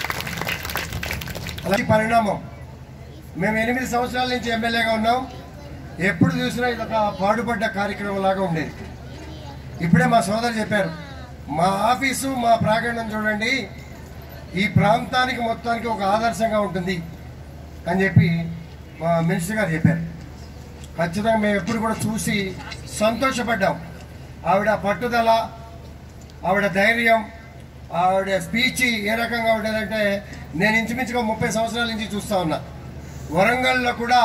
అలాంటి పరిణామం మేము ఎనిమిది సంవత్సరాల నుంచి ఎమ్మెల్యేగా ఉన్నాం ఎప్పుడు చూసినా ఇది ఒక పాడుపడ్డ కార్యక్రమం లాగా ఉండేది ఇప్పుడే మా సోదరు చెప్పారు మా ఆఫీసు మా ప్రాంగణం చూడండి ఈ ప్రాంతానికి మొత్తానికి ఒక ఆదర్శంగా ఉంటుంది అని చెప్పి మా మినిస్టర్ గారు చెప్పారు ఖచ్చితంగా మేము ఎప్పుడు కూడా చూసి సంతోషపడ్డాం ఆవిడ పట్టుదల ఆవిడ ధైర్యం ఆవిడ స్పీచ్ ఏ రకంగా ఉండేదంటే నేను ఇంచుమించుగా ముప్పై సంవత్సరాల నుంచి చూస్తా ఉన్నా వరంగల్లో కూడా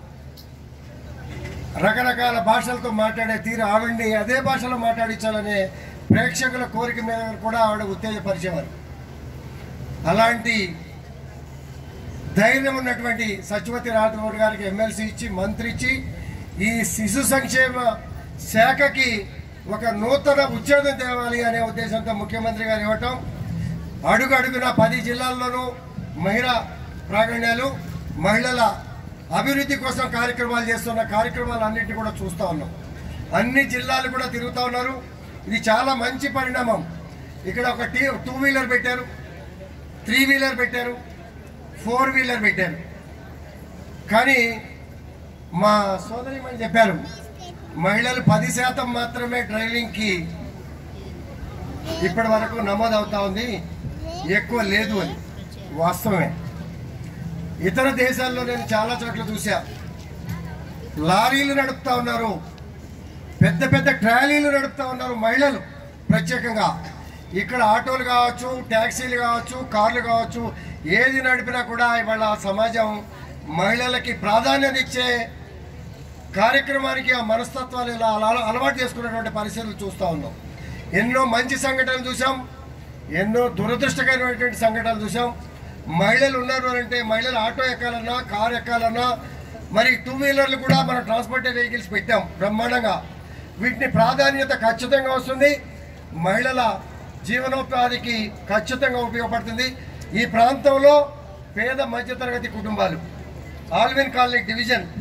రకరకాల భాషలతో మాట్లాడే తీరు ఆవిడ్ని అదే భాషలో మాట్లాడించాలనే ప్రేక్షకుల కోరిక మీద కూడా ఆవిడ ఉత్తేజపరిచేవారు అలాంటి ధైర్యం ఉన్నటువంటి సత్యవతి రాథోడ్ గారికి ఎమ్మెల్సీ ఇచ్చి మంత్రి ఇచ్చి ఈ శిశు సంక్షేమ శాఖకి ఒక నూతన ఉద్యోగం తేవాలి అనే ఉద్దేశంతో ముఖ్యమంత్రి గారు ఇవ్వటం అడుగు అడుగున పది జిల్లాల్లోనూ మహిళా ప్రావీణ్యాలు మహిళల అభివృద్ధి కోసం కార్యక్రమాలు చేస్తున్న కార్యక్రమాలు అన్నింటినీ కూడా చూస్తూ ఉన్నాం అన్ని జిల్లాలు కూడా తిరుగుతూ ఉన్నారు ఇది చాలా మంచి పరిణామం ఇక్కడ ఒక టీ టూ వీలర్ పెట్టారు త్రీ వీలర్ పెట్టారు ఫోర్ వీలర్ పెట్టారు కానీ మా సోదరిమణి చెప్పారు మహిళలు పది శాతం మాత్రమే డ్రైవింగ్కి ఇప్పటి వరకు నమోదు అవుతా ఉంది ఎక్కువ లేదు అని వాస్తవమే ఇతర దేశాల్లో నేను చాలా చోట్ల చూసా లారీలు నడుపుతా ఉన్నారు పెద్ద పెద్ద ట్రాలీలు నడుపుతా ఉన్నారు మహిళలు ప్రత్యేకంగా ఇక్కడ ఆటోలు కావచ్చు ట్యాక్సీలు కావచ్చు కార్లు కావచ్చు ఏది నడిపినా కూడా ఇవాళ సమాజం మహిళలకి ప్రాధాన్యత ఇచ్చే కార్యక్రమానికి ఆ మనస్తత్వాలు ఇలా అల- అలవాటు చేసుకున్నటువంటి పరిస్థితులు చూస్తూ ఉన్నాం ఎన్నో మంచి సంఘటనలు చూసాం ఎన్నో దురదృష్టకరమైనటువంటి సంఘటనలు చూసాం మహిళలు ఉన్నారు అని అంటే మహిళలు ఆటో ఎక్కాలన్నా కార్ ఎక్కాలన్నా మరి టూ వీలర్లు కూడా మనం ట్రాన్స్పోర్ట్ వెహికల్స్ పెట్టాం బ్రహ్మాండంగా వీటిని ప్రాధాన్యత ఖచ్చితంగా వస్తుంది మహిళల జీవనోపాధికి ఖచ్చితంగా ఉపయోగపడుతుంది ఈ ప్రాంతంలో పేద మధ్యతరగతి కుటుంబాలు ఆల్విన్ కాలనీ డివిజన్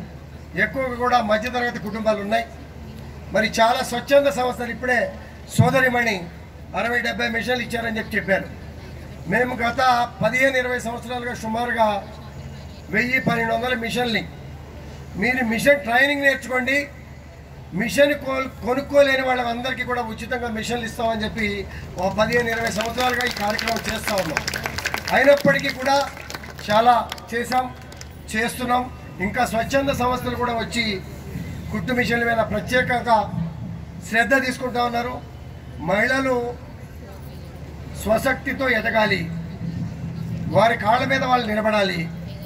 ఎక్కువగా కూడా మధ్యతరగతి కుటుంబాలు ఉన్నాయి మరి చాలా స్వచ్ఛంద సంస్థలు ఇప్పుడే సోదరిమణి అరవై డెబ్బై మిషన్లు ఇచ్చారని చెప్పి చెప్పారు మేము గత పదిహేను ఇరవై సంవత్సరాలుగా సుమారుగా వెయ్యి పన్నెండు వందల మిషన్లు మీరు మిషన్ ట్రైనింగ్ నేర్చుకోండి మిషన్ కొ- కొనుక్కోలేని వాళ్ళందరికీ కూడా ఉచితంగా మిషన్లు ఇస్తామని చెప్పి ఓ పదిహేను ఇరవై సంవత్సరాలుగా ఈ కార్యక్రమం చేస్తూ ఉన్నాం అయినప్పటికీ కూడా చాలా చేశాం చేస్తున్నాం ఇంకా స్వచ్ఛంద సంస్థలు కూడా వచ్చి కుట్టు మిషన్ల మీద ప్రత్యేకంగా శ్రద్ధ తీసుకుంటా ఉన్నారు మహిళలు స్వశక్తితో ఎదగాలి వారి కాళ్ళ మీద వాళ్ళు నిలబడాలి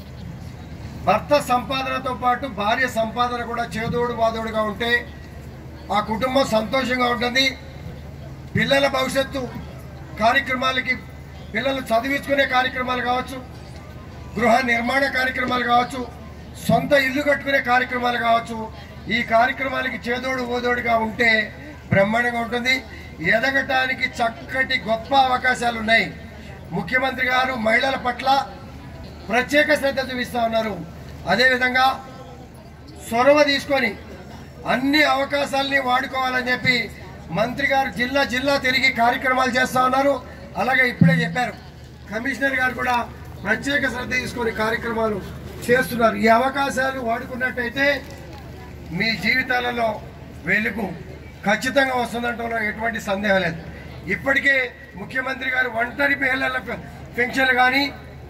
భర్త సంపాదనతో పాటు భార్య సంపాదన కూడా చేదోడు వాదోడుగా ఉంటే ఆ కుటుంబం సంతోషంగా ఉంటుంది పిల్లల భవిష్యత్తు కార్యక్రమాలకి పిల్లలు చదివించుకునే కార్యక్రమాలు కావచ్చు గృహ నిర్మాణ కార్యక్రమాలు కావచ్చు సొంత ఇల్లు కట్టుకునే కార్యక్రమాలు కావచ్చు ఈ కార్యక్రమాలకి చేదోడు ఓదోడుగా ఉంటే బ్రహ్మాండంగా ఉంటుంది ఎదగటానికి చక్కటి గొప్ప అవకాశాలు ఉన్నాయి ముఖ్యమంత్రి గారు మహిళల పట్ల ప్రత్యేక శ్రద్ధ చూపిస్తా ఉన్నారు అదేవిధంగా చొరవ తీసుకొని అన్ని అవకాశాలని వాడుకోవాలని చెప్పి మంత్రి గారు జిల్లా జిల్లా తిరిగి కార్యక్రమాలు చేస్తా ఉన్నారు అలాగే ఇప్పుడే చెప్పారు కమిషనర్ గారు కూడా ప్రత్యేక శ్రద్ధ తీసుకొని కార్యక్రమాలు చేస్తున్నారు ఈ అవకాశాలు వాడుకున్నట్టయితే మీ జీవితాలలో వెలుగు ఖచ్చితంగా వస్తుందంటంలో ఎటువంటి సందేహం లేదు ఇప్పటికే ముఖ్యమంత్రి గారు ఒంటరి మహిళల పెన్షన్లు కానీ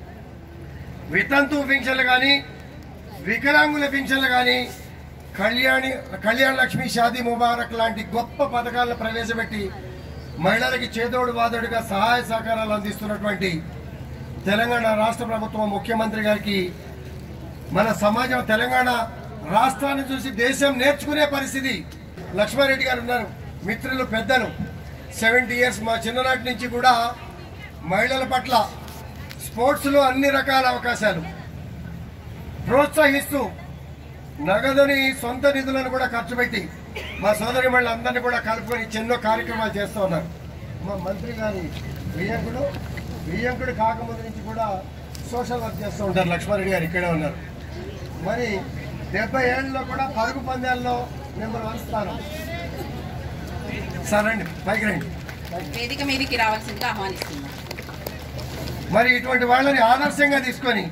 వితంతు పింఛన్లు కానీ వికలాంగుల పింఛన్లు కానీ కళ్యాణి కళ్యాణ లక్ష్మి షాదీ ముబారక్ లాంటి గొప్ప పథకాలను ప్రవేశపెట్టి మహిళలకి చేదోడు వాదోడుగా సహాయ సహకారాలు అందిస్తున్నటువంటి తెలంగాణ రాష్ట్ర ప్రభుత్వం ముఖ్యమంత్రి గారికి మన సమాజం తెలంగాణ రాష్ట్రాన్ని చూసి దేశం నేర్చుకునే పరిస్థితి లక్ష్మారెడ్డి గారు ఉన్నారు మిత్రులు పెద్దలు సెవెంటీ ఇయర్స్ మా చిన్ననాటి నుంచి కూడా మహిళల పట్ల స్పోర్ట్స్లో అన్ని రకాల అవకాశాలు ప్రోత్సహిస్తూ నగదుని సొంత నిధులను కూడా ఖర్చు పెట్టి మా సోదరి అందరినీ కూడా కలుపుకొని ఎన్నో కార్యక్రమాలు చేస్తూ ఉన్నారు మా మంత్రి గారి వియ్యంకుడు వియ్యంకుడు కాకముందు నుంచి కూడా సోషల్ వర్క్ చేస్తూ ఉంటారు లక్ష్మారెడ్డి గారు ఇక్కడే ఉన్నారు మరి డెబ్బై ఏళ్ళలో కూడా పరుగు పందాల్లో నెంబర్ వన్ స్థానం సార్ రండి పైకి రండి వేదిక మీదకి రావాల్సిందిగా ఆహ్వానిస్తున్నాం మరి ఇటువంటి వాళ్ళని ఆదర్శంగా తీసుకొని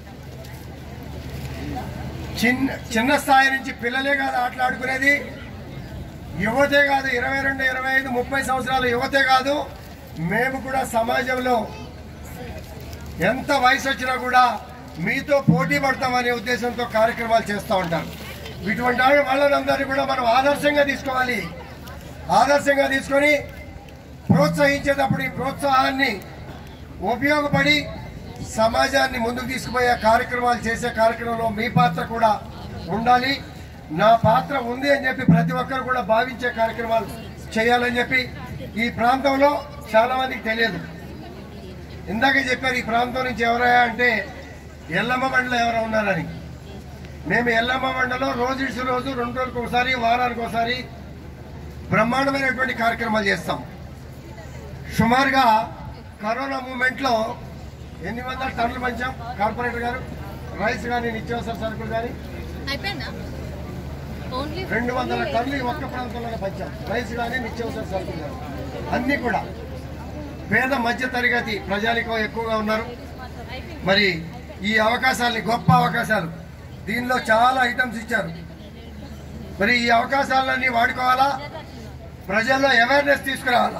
చిన్న చిన్న స్థాయి నుంచి పిల్లలే కాదు ఆటలాడుకునేది యువతే కాదు ఇరవై రెండు ఇరవై ఐదు ముప్పై సంవత్సరాల యువతే కాదు మేము కూడా సమాజంలో ఎంత వయసు వచ్చినా కూడా మీతో పోటీ పడతామనే ఉద్దేశంతో కార్యక్రమాలు చేస్తూ ఉంటారు ఇటువంటి వాళ్ళ- వాళ్ళనందరినీ కూడా మనం ఆదర్శంగా తీసుకోవాలి ఆదర్శంగా తీసుకొని ప్రోత్సహించేటప్పుడు ఈ ప్రోత్సాహాన్ని ఉపయోగపడి సమాజాన్ని ముందుకు తీసుకుపోయే కార్యక్రమాలు చేసే కార్యక్రమంలో మీ పాత్ర కూడా ఉండాలి నా పాత్ర ఉంది అని చెప్పి ప్రతి ఒక్కరు కూడా భావించే కార్యక్రమాలు చేయాలని చెప్పి ఈ ప్రాంతంలో చాలా మందికి తెలియదు ఇందాకే చెప్పారు ఈ ప్రాంతం నుంచి ఎవరయ్యా అంటే ఎల్లమ్మ బండ్లో ఎవరు ఉన్నారని మేము ఎల్లమ్మ బండలో రోజు ఇడిసి రోజు రెండు రోజులకు ఒకసారి వారానికి ఒకసారి బ్రహ్మాండమైనటువంటి కార్యక్రమాలు చేస్తాం సుమారుగా కరోనా మూమెంట్లో ఎన్ని వందల టన్నులు పంచాం కార్పొరేటర్ గారు రైస్ కానీ నిత్యావసర సరుకులు కానీ అయిపోయిందా ఓన్లీ రెండు వందల టన్నులు ఈ ఒక్క ప్రాంతంలోనే పంచాం రైస్ కానీ నిత్యావసర సరుకులు కానీ అన్నీ కూడా పేద మధ్య తరగతి ప్రజానికం ఎక్కువగా ఉన్నారు మరి ఈ అవకాశాలని గొప్ప అవకాశాలు దీనిలో చాలా ఐటమ్స్ ఇచ్చారు మరి ఈ అవకాశాలన్నీ వాడుకోవాలా ప్రజల్లో అవేర్నెస్ తీసుకురావాలా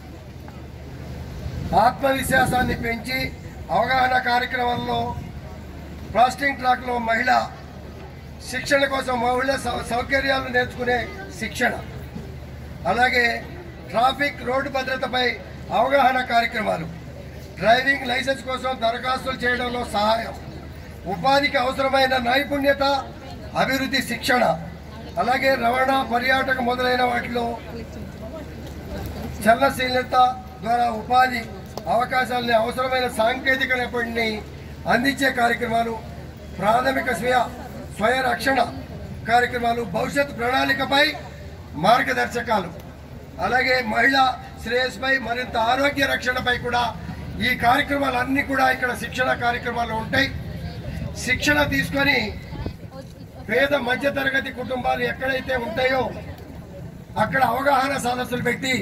ఆత్మవిశ్వాసాన్ని పెంచి అవగాహన కార్యక్రమంలో ప్రాస్టింగ్ ట్రాక్లో మహిళ శిక్షణ కోసం మహిళ సౌ- సౌకర్యాలు నేర్చుకునే శిక్షణ అలాగే ట్రాఫిక్ రోడ్డు భద్రతపై అవగాహన కార్యక్రమాలు డ్రైవింగ్ లైసెన్స్ కోసం దరఖాస్తులు చేయడంలో సహాయం ఉపాధికి అవసరమైన నైపుణ్యత అభివృద్ధి శిక్షణ అలాగే రవాణా పర్యాటక మొదలైన వాటిలో చలనశీలత ద్వారా ఉపాధి అవకాశాలని అవసరమైన సాంకేతిక నైపుణ్యాన్ని అందించే కార్యక్రమాలు ప్రాథమిక స్వయ స్వయ రక్షణ కార్యక్రమాలు భవిష్యత్ ప్రణాళికపై మార్గదర్శకాలు అలాగే మహిళా శ్రేయస్పై మరింత ఆరోగ్య రక్షణపై కూడా ఈ కార్యక్రమాలన్నీ కూడా ఇక్కడ శిక్షణ కార్యక్రమాలు ఉంటాయి శిక్షణ తీసుకొని పేద మధ్య తరగతి కుటుంబాలు ఎక్కడైతే ఉంటాయో అక్కడ అవగాహన సదస్సులు పెట్టి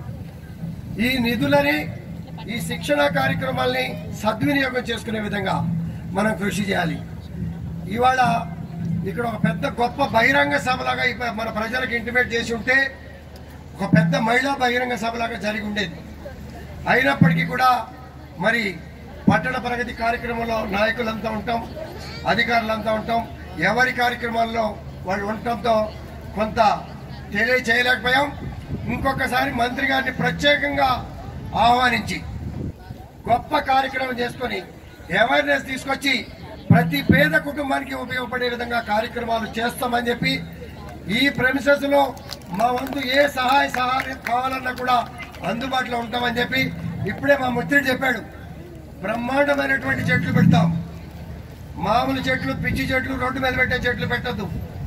ఈ నిధులని ఈ శిక్షణ కార్యక్రమాల్ని సద్వినియోగం చేసుకునే విధంగా మనం కృషి చేయాలి ఇవాళ ఇక్కడ ఒక పెద్ద గొప్ప బహిరంగ సభలాగా ఇప్ప- మన ప్రజలకు ఇంటిమేట్ చేసి ఉంటే ఒక పెద్ద మహిళా బహిరంగ సభలాగా జరిగి ఉండేది అయినప్పటికీ కూడా మరి పట్టణ ప్రగతి కార్యక్రమంలో నాయకులంతా ఉంటాం అధికారులంతా ఉంటాం ఎవరి కార్యక్రమాల్లో వాళ్ళు ఉండటంతో కొంత తెలియచేయలేకపోయాం ఇంకొకసారి మంత్రి గారిని ప్రత్యేకంగా ఆహ్వానించి గొప్ప కార్యక్రమం చేసుకొని అవేర్నెస్ తీసుకొచ్చి ప్రతి పేద కుటుంబానికి ఉపయోగపడే విధంగా కార్యక్రమాలు చేస్తామని చెప్పి ఈ ప్రెమిసెస్ లో మా వంతు ఏ సహాయ సహాయం కావాలన్నా కూడా అందుబాటులో ఉంటామని చెప్పి ఇప్పుడే మా ముత్తిడి చెప్పాడు బ్రహ్మాండమైనటువంటి చెట్లు పెడతాం మామూలు చెట్లు పిచ్చి చెట్లు రోడ్డు మీద పెట్టే చెట్లు పెట్టద్దు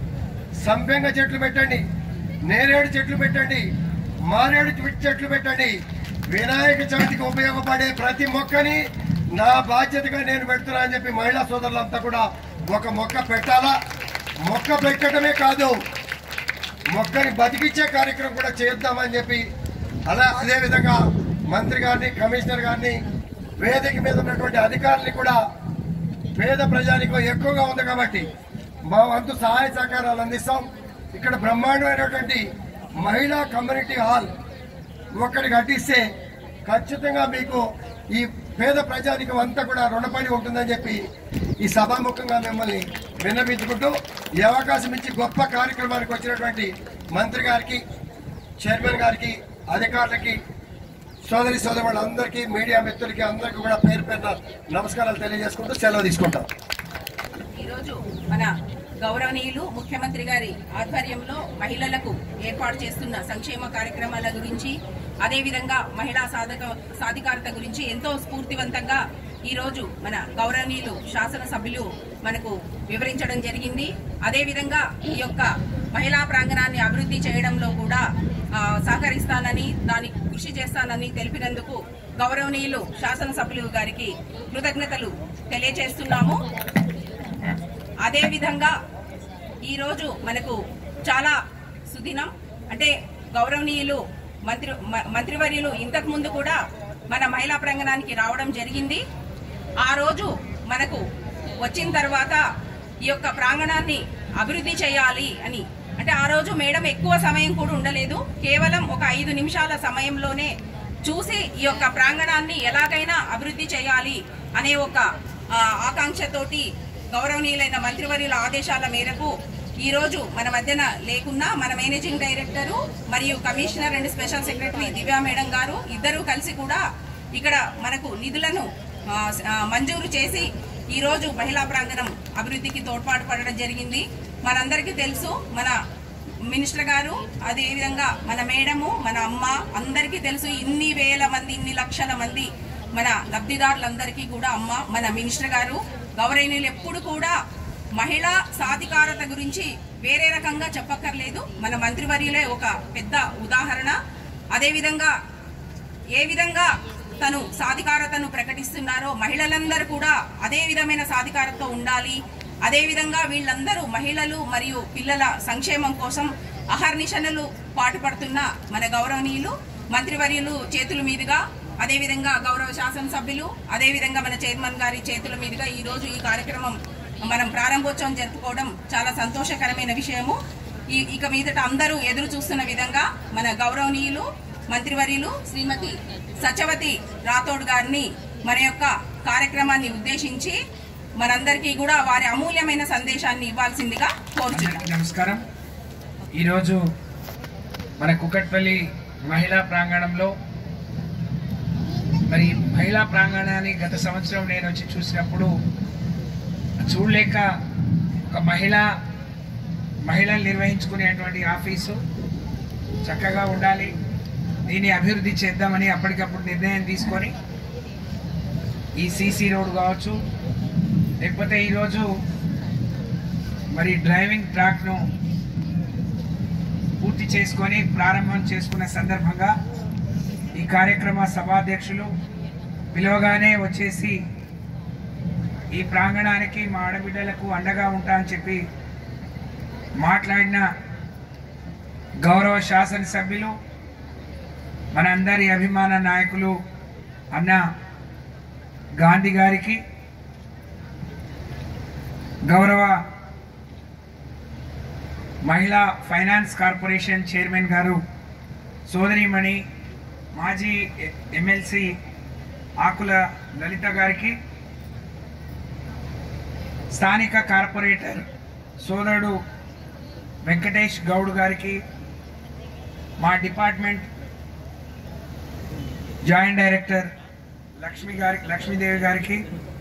సంపెంగ చెట్లు పెట్టండి నేరేడు చెట్లు పెట్టండి మారేడు చె- చెట్లు పెట్టండి వినాయక చవితికి ఉపయోగపడే ప్రతి మొక్కని నా బాధ్యతగా నేను పెడుతున్నా అని చెప్పి మహిళా సోదరులంతా కూడా ఒక మొక్క పెట్టాలా మొక్క పెట్టడమే కాదు మొక్కని బతికించే కార్యక్రమం కూడా చేద్దామని చెప్పి అలా అదే విధంగా మంత్రి గారిని కమిషనర్ గారిని వేదిక మీద ఉన్నటువంటి అధికారుల్ని కూడా పేద ప్రజానికం ఎక్కువగా ఉంది కాబట్టి మా వంతు సహాయ సహకారాలు అందిస్తాం ఇక్కడ బ్రహ్మాండమైనటువంటి మహిళా కమ్యూనిటీ హాల్ ఒక్కటి కట్టిస్తే ఖచ్చితంగా మీకు ఈ పేద ప్రజానికం అంతా కూడా రుణపడి ఉంటుందని చెప్పి ఈ సభాముఖంగా మిమ్మల్ని విన్నపించుకుంటూ ఈ అవకాశం ఇచ్చి గొప్ప కార్యక్రమానికి వచ్చినటువంటి మంత్రి గారికి చైర్మన్ గారికి అధికారులకి సోదరి సోదరులందరికీ మీడియా మిత్రులకి అందరికీ కూడా పేరు పేరున నమస్కారాలు తెలియజేసుకుంటూ సెలవు తీసుకుంటాం ఈరోజు మన గౌరవనీయులు ముఖ్యమంత్రి గారి ఆధ్వర్యంలో మహిళలకు ఏర్పాటు చేస్తున్న సంక్షేమ కార్యక్రమాల గురించి అదేవిధంగా మహిళా సాధక సాధికారత గురించి ఎంతో స్ఫూర్తివంతంగా ఈ రోజు మన గౌరవనీయులు శాసనసభ్యులు మనకు వివరించడం జరిగింది అదేవిధంగా ఈ యొక్క మహిళా ప్రాంగణాన్ని అభివృద్ధి చేయడంలో కూడా ఆ, సహకరిస్తానని దానికి కృషి చేస్తానని తెలిపినందుకు గౌరవనీయులు శాసనసభ్యులు గారికి కృతజ్ఞతలు తెలియజేస్తున్నాము అదే విధంగా ఈరోజు మనకు చాలా సుదినం అంటే గౌరవనీయులు మంత్రి మ- మంత్రివర్యులు ఇంతకు ముందు కూడా మన మహిళా ప్రాంగణానికి రావడం జరిగింది ఆ రోజు మనకు వచ్చిన తర్వాత ఈ యొక్క ప్రాంగణాన్ని అభివృద్ధి చేయాలి అని అంటే ఆ రోజు మేడం ఎక్కువ సమయం కూడా ఉండలేదు కేవలం ఒక ఐదు నిమిషాల సమయంలోనే చూసి ఈ యొక్క ప్రాంగణాన్ని ఎలాగైనా అభివృద్ధి చేయాలి అనే ఒక ఆ, ఆకాంక్షతోటి గౌరవనీయులైన మంత్రివర్యుల ఆదేశాల మేరకు ఈ రోజు మన మధ్యన లేకున్నా మన మేనేజింగ్ డైరెక్టర్ మరియు commissioner and special secretary Divya madam గారు ఇద్దరు కలిసి కూడా ఇక్కడ మనకు నిధులను ఆ, ఆ, మంజూరు చేసి ఈ రోజు మహిళా ప్రాంగణం అభివృద్ధికి తోడ్పాటు పడడం జరిగింది మనందరికీ తెలుసు మన మినిస్టర్ గారు అదే విధంగా మన మేడము మన అమ్మ అందరికీ తెలుసు ఇన్ని వేల మంది ఇన్ని లక్షల మంది మన లబ్ధిదారులందరికీ కూడా అమ్మ మన మినిస్టర్ గారు గౌరవనీయులు ఎప్పుడు కూడా మహిళా సాధికారత గురించి వేరే రకంగా చెప్పక్కర్లేదు మన మంత్రివర్యులే ఒక పెద్ద ఉదాహరణ అదేవిధంగా ఏ విధంగా తను సాధికారతను ప్రకటిస్తున్నారో మహిళలందరూ కూడా అదే విధమైన సాధికారతతో ఉండాలి అదే విధంగా వీళ్ళందరూ మహిళలు మరియు పిల్లల సంక్షేమం కోసం అహర్నిశనులు పాటుపడుతున్న మన గౌరవనీయులు మంత్రివర్యులు చేతుల మీదుగా అదేవిధంగా గౌరవ శాసనసభ్యులు అదేవిధంగా మన చైర్మన్ గారి చేతుల మీదుగా ఈ రోజు ఈ కార్యక్రమం మనం ప్రారంభోత్సవం జరుపుకోవడం చాలా సంతోషకరమైన విషయము ఈ ఇక మీదట అందరూ ఎదురు చూస్తున్న విధంగా మన గౌరవనీయులు మంత్రివర్యులు శ్రీమతి సచవతి రాథోడ్ గారిని మన యొక్క కార్యక్రమాన్ని ఉద్దేశించి మనందరికీ కూడా వారి అమూల్యమైన సందేశాన్ని ఇవ్వాల్సిందిగా కోరుచున్నాం అందరికీ నమస్కారం ఈరోజు మన కుకట్పల్లి మహిళా ప్రాంగణంలో మరి మహిళా ప్రాంగణాన్ని గత సంవత్సరం నేను వచ్చి చూసినప్పుడు చూడలేక ఒక మహిళ మహిళలు నిర్వహించుకునేటువంటి ఆఫీసు చక్కగా ఉండాలి దీన్ని అభివృద్ధి చేద్దామని అప్పటికప్పుడు నిర్ణయం తీసుకొని ఈ సీసీ రోడ్ కావచ్చు లేకపోతే ఈరోజు మరి డ్రైవింగ్ ట్రాక్ను పూర్తి చేసుకొని ప్రారంభం చేసుకున్న సందర్భంగా ఈ కార్యక్రమ సభాధ్యక్షులు పిలవగానే వచ్చేసి ఈ ప్రాంగణానికి మా ఆడబిడ్డలకు అండగా ఉంటా అని చెప్పి మాట్లాడిన గౌరవ శాసనసభ్యులు మనందరి అభిమాన నాయకులు అన్న గాంధీ గారికి గౌరవ మహిళా ఫైనాన్స్ కార్పొరేషన్ చైర్మన్ గారు సోదరిమణి మాజీ ఎ- ఎమ్మెల్సీ ఆకుల లలిత గారికి స్థానిక కార్పొరేటర్ సోదరుడు వెంకటేష్ గౌడ్ గారికి మా డిపార్ట్మెంట్ జాయింట్ డైరెక్టర్ లక్ష్మి గారి లక్ష్మీదేవి గారికి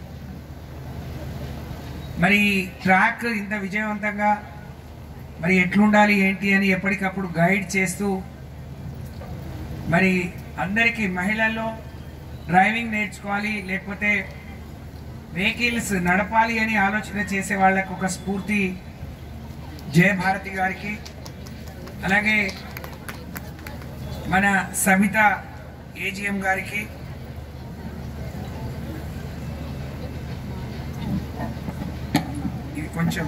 మరి ట్రాక్ ఇంత విజయవంతంగా మరి ఎట్లుండాలి ఏంటి అని ఎప్పటికప్పుడు గైడ్ చేస్తూ మరి అందరికీ మహిళల్లో డ్రైవింగ్ నేర్చుకోవాలి లేకపోతే వెహికల్స్ నడపాలి అని ఆలోచన చేసే వాళ్ళకు ఒక స్ఫూర్తి జయభారతి గారికి అలాగే మన సబిత ఏజిఎం గారికి ఇది కొంచెం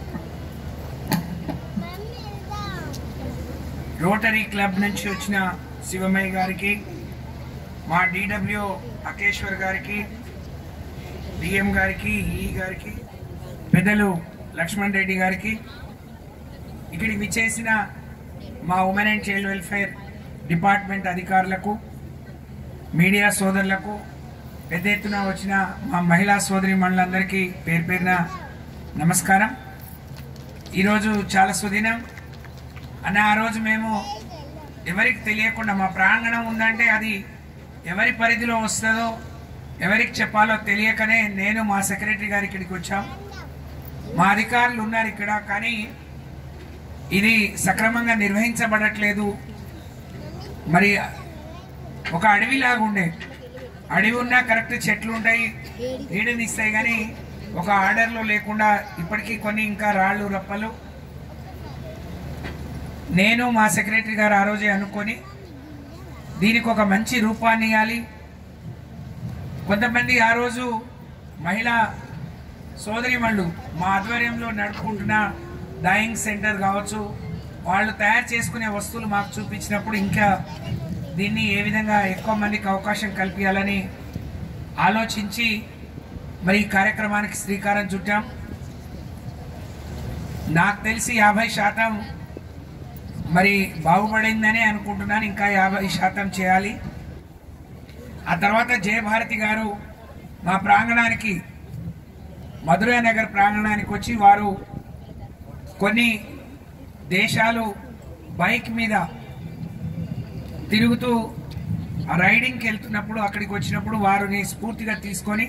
రోటరీ క్లబ్ నుంచి వచ్చిన శివమయ్య గారికి మా డిడబ్ల్యూ అకేశ్వర్ గారికి డిఎం గారికి ఈ గారికి పెద్దలు లక్ష్మణ్ రెడ్డి గారికి ఇక్కడికి విచ్చేసిన మా women and child welfare department అధికారులకు మీడియా సోదరులకు పెద్ద ఎత్తున వచ్చిన మా మహిళా సోదరి మండలందరికీ పేరు పేరున నమస్కారం ఈరోజు చాలా సుదినం అన్న ఆ రోజు మేము ఎవరికి తెలియకుండా మా ప్రాంగణం ఉందంటే అది ఎవరి పరిధిలో వస్తుందో ఎవరికి చెప్పాలో తెలియకనే నేను మా సెక్రటరీ గారి ఇక్కడికి వచ్చాం మా అధికారులు ఉన్నారు ఇక్కడ కానీ ఇది సక్రమంగా నిర్వహించబడట్లేదు మరి ఒక అడవిలాగా ఉండే అడవి ఉన్నా కరెక్ట్ చెట్లు ఉంటాయి నీడని ఇస్తాయి కానీ ఒక ఆర్డర్లో లేకుండా ఇప్పటికీ కొన్ని ఇంకా రాళ్ళు రప్పలు నేను మా సెక్రటరీ గారు ఆ రోజే అనుకొని దీనికి ఒక మంచి రూపాన్ని ఇవ్వాలి కొంతమంది ఆ రోజు మహిళా సోదరిమణులు మా ఆధ్వర్యంలో నడుపుకుంటున్న డైయింగ్ సెంటర్ కావచ్చు వాళ్ళు తయారు చేసుకునే వస్తువులు మాకు చూపించినప్పుడు ఇంకా దీన్ని ఏ విధంగా ఎక్కువ మందికి అవకాశం కల్పించాలని ఆలోచించి మరి ఈ కార్యక్రమానికి శ్రీకారం చుట్టాం నాకు తెలిసి యాభై శాతం మరి బాగుపడిందనే అనుకుంటున్నాను ఇంకా యాభై శాతం చేయాలి ఆ తర్వాత జయభారతి గారు మా ప్రాంగణానికి మధురై నగర్ ప్రాంగణానికి వచ్చి వారు కొన్ని దేశాలు బైక్ మీద తిరుగుతూ ఆ రైడింగ్కి వెళ్తున్నప్పుడు అక్కడికి వచ్చినప్పుడు వారిని స్ఫూర్తిగా తీసుకొని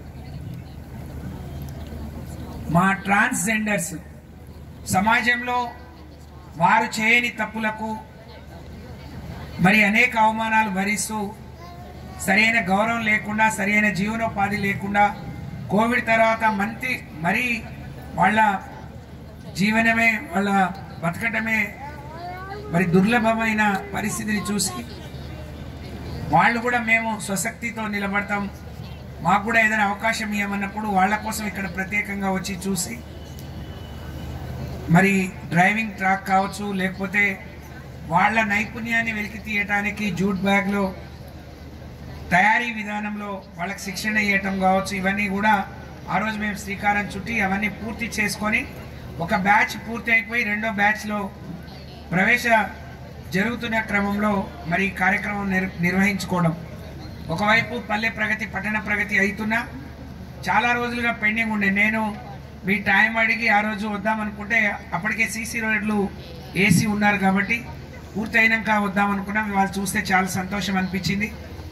మా ట్రాన్స్జెండర్స్ సమాజంలో వారు చేయని తప్పులకు మరి అనేక అవమానాలు భరిస్తూ సరైన గౌరవం లేకుండా సరైన జీవనోపాధి లేకుండా కోవిడ్ తర్వాత మంచి మరీ వాళ్ళ జీవనమే వాళ్ళ బతకటమే మరి దుర్లభమైన పరిస్థితిని చూసి వాళ్ళు కూడా మేము స్వశక్తితో నిలబడతాం మాకు కూడా ఏదైనా అవకాశం ఇవ్వమన్నప్పుడు వాళ్ళ కోసం ఇక్కడ ప్రత్యేకంగా వచ్చి చూసి మరి డ్రైవింగ్ ట్రాక్ కావచ్చు లేకపోతే వాళ్ళ నైపుణ్యాన్ని వెలికి తీయటానికి జూట్ బ్యాగ్లో తయారీ విధానంలో వాళ్ళకి శిక్షణ ఇవ్వటం కావచ్చు ఇవన్నీ కూడా ఆ రోజు మేము శ్రీకారం చుట్టి అవన్నీ పూర్తి చేసుకొని ఒక బ్యాచ్ పూర్తి అయిపోయి రెండో బ్యాచ్లో ప్రవేశ జరుగుతున్న క్రమంలో మరి ఈ కార్యక్రమం నిర్ నిర్వహించుకోవడం ఒకవైపు పల్లె ప్రగతి పట్టణ ప్రగతి అవుతున్నా చాలా రోజులుగా పెండింగ్ ఉండే నేను మీ టైం అడిగి ఆ రోజు వద్దామనుకుంటే అప్పటికే సీసీ రోడ్లు ఏసీ ఉన్నారు కాబట్టి పూర్తయినాక వద్దామనుకున్నాం వాళ్ళు చూస్తే చాలా సంతోషం అనిపించింది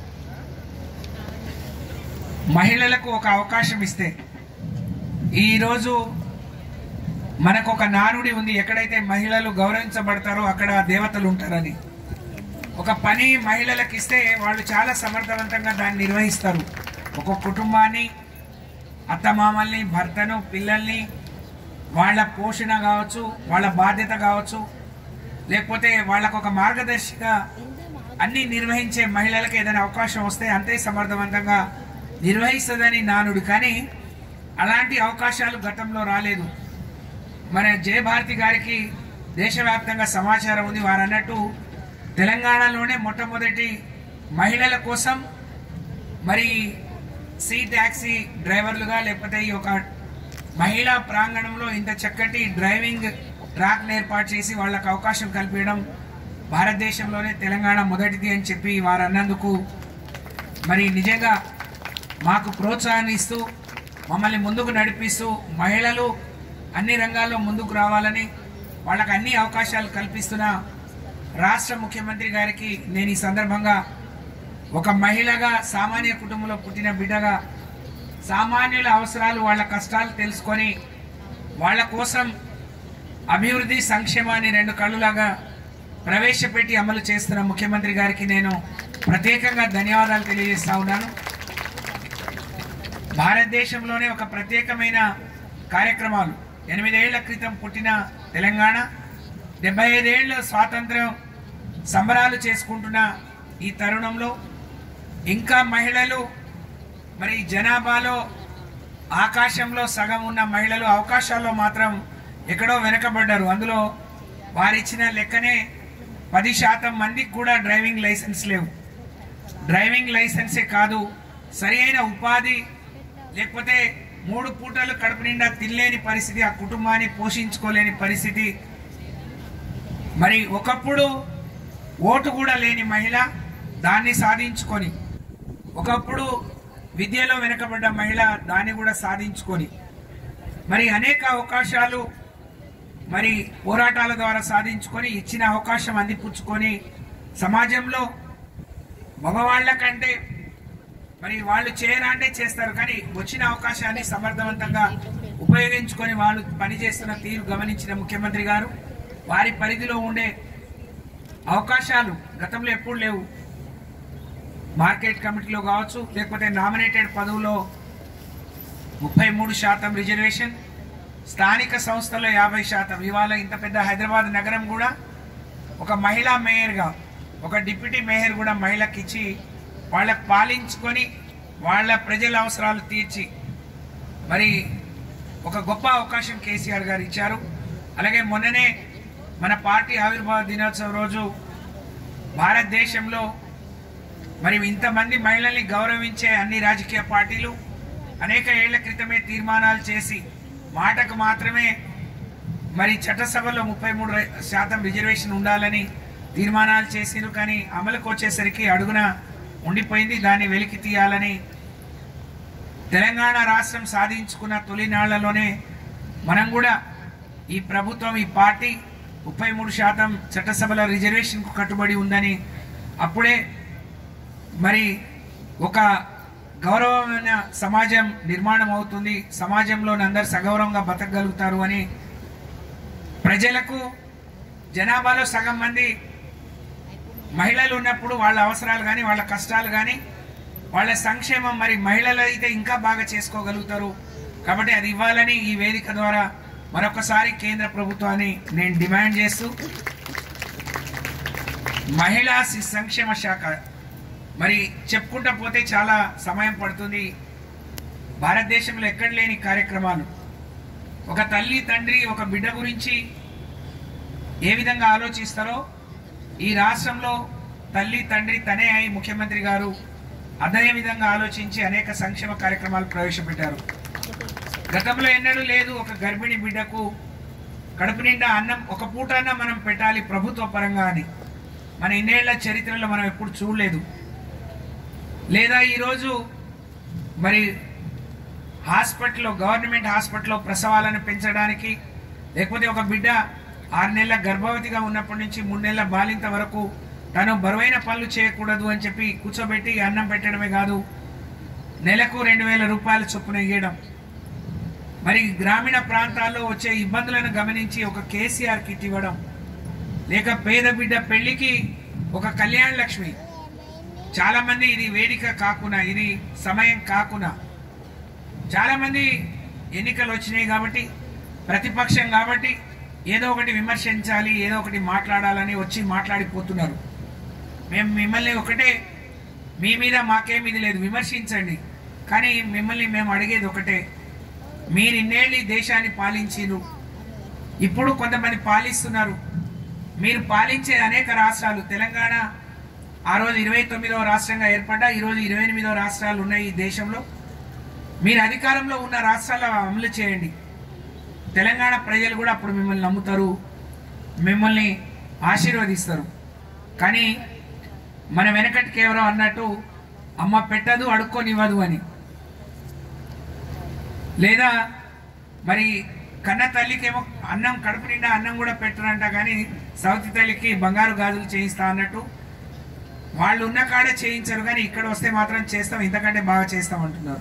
మహిళలకు ఒక అవకాశం ఇస్తే ఈరోజు మనకు ఒక నానుడి ఉంది ఎక్కడైతే మహిళలు గౌరవించబడతారో అక్కడ దేవతలు ఉంటారని ఒక పని మహిళలకు ఇస్తే వాళ్ళు చాలా సమర్థవంతంగా దాన్ని నిర్వహిస్తారు ఒక కుటుంబాన్ని అత్తమామల్ని భర్తను పిల్లల్ని వాళ్ళ పోషణ కావచ్చు వాళ్ళ బాధ్యత కావచ్చు లేకపోతే వాళ్ళకు ఒక మార్గదర్శిగా అన్ని నిర్వహించే మహిళలకు ఏదైనా అవకాశం వస్తే అంతే సమర్థవంతంగా నిర్వహిస్తుందని నానుడు కానీ అలాంటి అవకాశాలు గతంలో రాలేదు మన జయభారతి గారికి దేశవ్యాప్తంగా సమాచారం ఉంది వారు అన్నట్టు తెలంగాణలోనే మొట్టమొదటి మహిళల కోసం మరి సీ ట్యాక్సీ డ్రైవర్లుగా లేకపోతే ఈ ఒక మహిళా ప్రాంగణంలో ఇంత చక్కటి డ్రైవింగ్ ట్రాక్ ఏర్పాటు చేసి వాళ్ళకు అవకాశం కల్పించడం భారతదేశంలోనే తెలంగాణ మొదటిది అని చెప్పి వారు అన్నందుకు మరి నిజంగా మాకు ప్రోత్సాహాన్ని ఇస్తూ మమ్మల్ని ముందుకు నడిపిస్తూ మహిళలు అన్ని రంగాల్లో ముందుకు రావాలని వాళ్ళకి అన్ని అవకాశాలు కల్పిస్తున్న రాష్ట్ర ముఖ్యమంత్రి గారికి నేను ఈ సందర్భంగా ఒక మహిళగా సామాన్య కుటుంబంలో పుట్టిన బిడ్డగా సామాన్యుల అవసరాలు వాళ్ళ కష్టాలు తెలుసుకొని వాళ్ళ కోసం అభివృద్ధి సంక్షేమాన్ని రెండు కళ్ళులాగా ప్రవేశపెట్టి అమలు చేస్తున్న ముఖ్యమంత్రి గారికి నేను ప్రత్యేకంగా ధన్యవాదాలు తెలియజేస్తా ఉన్నాను భారతదేశంలోనే ఒక ప్రత్యేకమైన కార్యక్రమాలు ఎనిమిదేళ్ల క్రితం పుట్టిన తెలంగాణ డెబ్బై ఐదేళ్ల స్వాతంత్ర్యం సంబరాలు చేసుకుంటున్న ఈ తరుణంలో ఇంకా మహిళలు మరి జనాభాలో ఆకాశంలో సగం ఉన్న మహిళలు అవకాశాల్లో మాత్రం ఎక్కడో వెనకబడ్డారు అందులో వారిచ్చిన లెక్కనే పది శాతం మందికి కూడా డ్రైవింగ్ లైసెన్స్ లేవు డ్రైవింగ్ లైసెన్సే కాదు సరి అయిన ఉపాధి లేకపోతే మూడు పూటలు కడుపు నిండా తినలేని పరిస్థితి ఆ కుటుంబాన్ని పోషించుకోలేని పరిస్థితి మరి ఒకప్పుడు ఓటు కూడా లేని మహిళ దాన్ని సాధించుకొని ఒకప్పుడు విద్యలో వెనుకబడ్డ మహిళ దాన్ని కూడా సాధించుకొని మరి అనేక అవకాశాలు మరి పోరాటాల ద్వారా సాధించుకొని ఇచ్చిన అవకాశం అందిపుచ్చుకొని సమాజంలో మగవాళ్ల కంటే మరి వాళ్ళు చేయరా అంటే చేస్తారు కానీ వచ్చిన అవకాశాన్ని సమర్థవంతంగా ఉపయోగించుకొని వాళ్ళు పనిచేస్తున్న తీరు గమనించిన ముఖ్యమంత్రి గారు వారి పరిధిలో ఉండే అవకాశాలు గతంలో ఎప్పుడు లేవు మార్కెట్ కమిటీలో కావచ్చు లేకపోతే నామినేటెడ్ పదవులో ముప్పై మూడు శాతం రిజర్వేషన్ స్థానిక సంస్థల్లో యాభై శాతం ఇవాళ ఇంత పెద్ద హైదరాబాద్ నగరం కూడా ఒక మహిళా మేయర్గా ఒక డిప్యూటీ మేయర్ కూడా మహిళకి ఇచ్చి వాళ్ళకి పాలించుకొని వాళ్ళ ప్రజల అవసరాలు తీర్చి మరి ఒక గొప్ప అవకాశం కేసీఆర్ గారు ఇచ్చారు అలాగే మొన్ననే మన పార్టీ ఆవిర్భావ దినోత్సవం రోజు భారతదేశంలో మరి ఇంతమంది మహిళల్ని గౌరవించే అన్ని రాజకీయ పార్టీలు అనేక ఏళ్ల క్రితమే తీర్మానాలు చేసి మాటకు మాత్రమే మరి చట్టసభలో ముప్పై మూడు శాతం రిజర్వేషన్ ఉండాలని తీర్మానాలు చేసిరు కానీ అమలుకు వచ్చేసరికి అడుగున ఉండిపోయింది దాన్ని వెలికి తీయాలని తెలంగాణ రాష్ట్రం సాధించుకున్న తొలినాళ్లలోనే మనం కూడా ఈ ప్రభుత్వం ఈ పార్టీ ముప్పై మూడు శాతం చట్టసభల రిజర్వేషన్కు కట్టుబడి ఉందని అప్పుడే మరి ఒక గౌరవమైన సమాజం నిర్మాణం అవుతుంది సమాజంలో అందరు సగౌరవంగా బతకగలుగుతారు అని ప్రజలకు జనాభాలో సగం మంది మహిళలు ఉన్నప్పుడు వాళ్ళ అవసరాలు కానీ వాళ్ళ కష్టాలు కానీ వాళ్ళ సంక్షేమం మరి మహిళలు అయితే ఇంకా బాగా చేసుకోగలుగుతారు కాబట్టి అది ఇవ్వాలని ఈ వేదిక ద్వారా మరొకసారి కేంద్ర ప్రభుత్వాన్ని నేను డిమాండ్ చేస్తూ మహిళా శి- సంక్షేమ శాఖ మరి చెప్పుకుంటా పోతే చాలా సమయం పడుతుంది భారతదేశంలో ఎక్కడ లేని కార్యక్రమాలు ఒక తల్లి తండ్రి ఒక బిడ్డ గురించి ఏ విధంగా ఆలోచిస్తారో ఈ రాష్ట్రంలో తల్లి తండ్రి తనే అయి ముఖ్యమంత్రి గారు అదే విధంగా ఆలోచించి అనేక సంక్షేమ కార్యక్రమాలు ప్రవేశపెట్టారు గతంలో ఎన్నడూ లేదు ఒక గర్భిణీ బిడ్డకు కడుపు నిండా అన్నం ఒక పూట అన్నం మనం పెట్టాలి ప్రభుత్వ పరంగా అని మన ఇన్నేళ్ల చరిత్రలో మనం ఎప్పుడు చూడలేదు లేదా ఈరోజు మరి హాస్పిటల్లో గవర్నమెంట్ హాస్పిటల్లో ప్రసవాలను పెంచడానికి లేకపోతే ఒక బిడ్డ ఆరు నెలల గర్భవతిగా ఉన్నప్పటి నుంచి మూడు నెలల బాలింత వరకు తను బరువైన పనులు చేయకూడదు అని చెప్పి కూర్చోబెట్టి అన్నం పెట్టడమే కాదు నెలకు రెండు వేల రూపాయల చొప్పున ఇవ్వడం మరి గ్రామీణ ప్రాంతాల్లో వచ్చే ఇబ్బందులను గమనించి ఒక కేసీఆర్ కిట్ ఇవ్వడం లేక పేద బిడ్డ పెళ్లికి ఒక కళ్యాణ లక్ష్మి చాలా మంది ఇది వేదిక కాకున్నా ఇది సమయం కాకున్నా చాలా మంది ఎన్నికలు వచ్చినాయి కాబట్టి ప్రతిపక్షం కాబట్టి ఏదో ఒకటి విమర్శించాలి ఏదో ఒకటి మాట్లాడాలని వచ్చి మాట్లాడిపోతున్నారు మేము మిమ్మల్ని ఒకటే మీ మీద మాకేం ఇది లేదు విమర్శించండి కానీ మిమ్మల్ని మేము అడిగేది ఒకటే మీరు ఇన్నేళ్ళు ఈ దేశాన్ని పాలించిరు ఇప్పుడు కొంతమంది పాలిస్తున్నారు మీరు పాలించే అనేక రాష్ట్రాలు తెలంగాణ ఆ రోజు ఇరవై తొమ్మిదవ రాష్ట్రంగా ఏర్పడ్డా ఈరోజు ఇరవై ఎనిమిదవ రాష్ట్రాలు ఉన్నాయి ఈ దేశంలో మీరు అధికారంలో ఉన్న రాష్ట్రాల్లో అమలు చేయండి తెలంగాణ ప్రజలు కూడా అప్పుడు మిమ్మల్ని నమ్ముతారు మిమ్మల్ని ఆశీర్వదిస్తారు కానీ మన వెనకటికి ఎవరో అన్నట్టు అమ్మ పెట్టదు అడుక్కొనివ్వదు అని లేదా మరి కన్న తల్లికేమో అన్నం కడుపు నిండా అన్నం కూడా పెట్టరంట కానీ సౌతి తల్లికి బంగారు గాజులు చేయిస్తా అన్నట్టు వాళ్ళు ఉన్న కాడే చేయించరు కానీ ఇక్కడ వస్తే మాత్రం చేస్తాం ఇంతకంటే బాగా చేస్తాం అంటున్నారు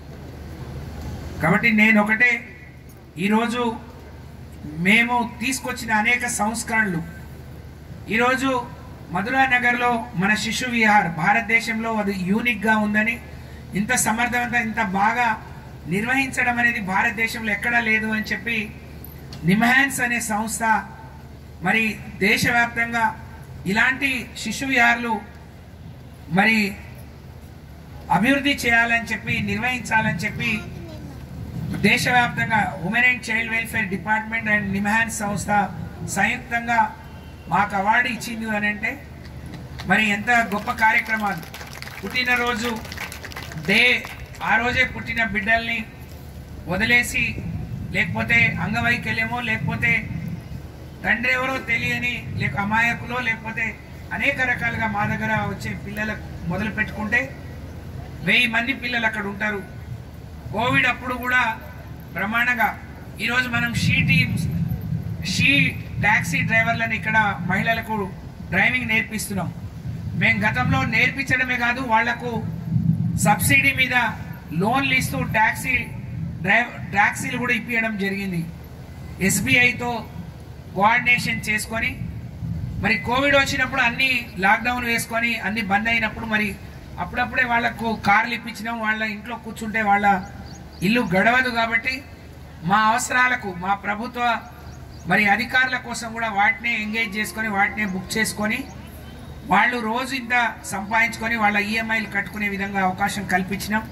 కాబట్టి నేను ఒకటే ఈరోజు మేము తీసుకొచ్చిన అనేక సంస్కరణలు ఈరోజు మధురా నగర్లో మన శిశు విహార్ భారతదేశంలో అది యూనిక్గా ఉందని ఇంత సమర్థవంత ఇంత బాగా నిర్వహించడం అనేది భారతదేశంలో ఎక్కడా లేదు అని చెప్పి నిమ్హాన్స్ అనే సంస్థ మరి దేశవ్యాప్తంగా ఇలాంటి శిశు విహార్లు మరి అభివృద్ధి చేయాలని చెప్పి నిర్వహించాలని చెప్పి దేశవ్యాప్తంగా women and child welfare department and NIMHANS సంస్థ సంయుక్తంగా మాకు అవార్డు ఇచ్చింది అని అంటే మరి ఎంత గొప్ప కార్యక్రమాలు పుట్టినరోజు డే ఆ రోజే పుట్టిన బిడ్డల్ని వదిలేసి లేకపోతే అంగవైకల్యమో లేకపోతే తండ్రి ఎవరో తెలియని లేక అమాయకులో లేకపోతే అనేక రకాలుగా మా దగ్గర వచ్చే పిల్లలకు మొదలు పెట్టుకుంటే వెయ్యి మంది పిల్లలు అక్కడ ఉంటారు కోవిడ్ అప్పుడు కూడా బ్రహ్మాండంగా ఈరోజు మనం షీ టీమ్స్ షీ ట్యాక్సీ డ్రైవర్లను ఇక్కడ మహిళలకు డ్రైవింగ్ నేర్పిస్తున్నాం మేము గతంలో నేర్పించడమే కాదు వాళ్లకు సబ్సిడీ మీద లోన్లు ఇస్తూ ట్యాక్సీ డ్రైవ్ ట్యాక్సీలు కూడా ఇప్పించడం జరిగింది ఎస్బీఐతో కోఆర్డినేషన్ చేసుకొని మరి కోవిడ్ వచ్చినప్పుడు అన్ని లాక్డౌన్ వేసుకొని అన్ని బంద్ అయినప్పుడు మరి అప్పుడప్పుడే వాళ్ళకు కార్లు ఇప్పించినాం వాళ్ళ ఇంట్లో కూర్చుంటే వాళ్ళ ఇల్లు గడవదు కాబట్టి మా అవసరాలకు మా ప్రభుత్వ మరి అధికారుల కోసం కూడా వాటినే ఎంగేజ్ చేసుకొని వాటినే బుక్ చేసుకొని వాళ్ళు రోజు ఇంత సంపాదించుకొని వాళ్ళ ఈఎంఐలు కట్టుకునే విధంగా అవకాశం కల్పించినాం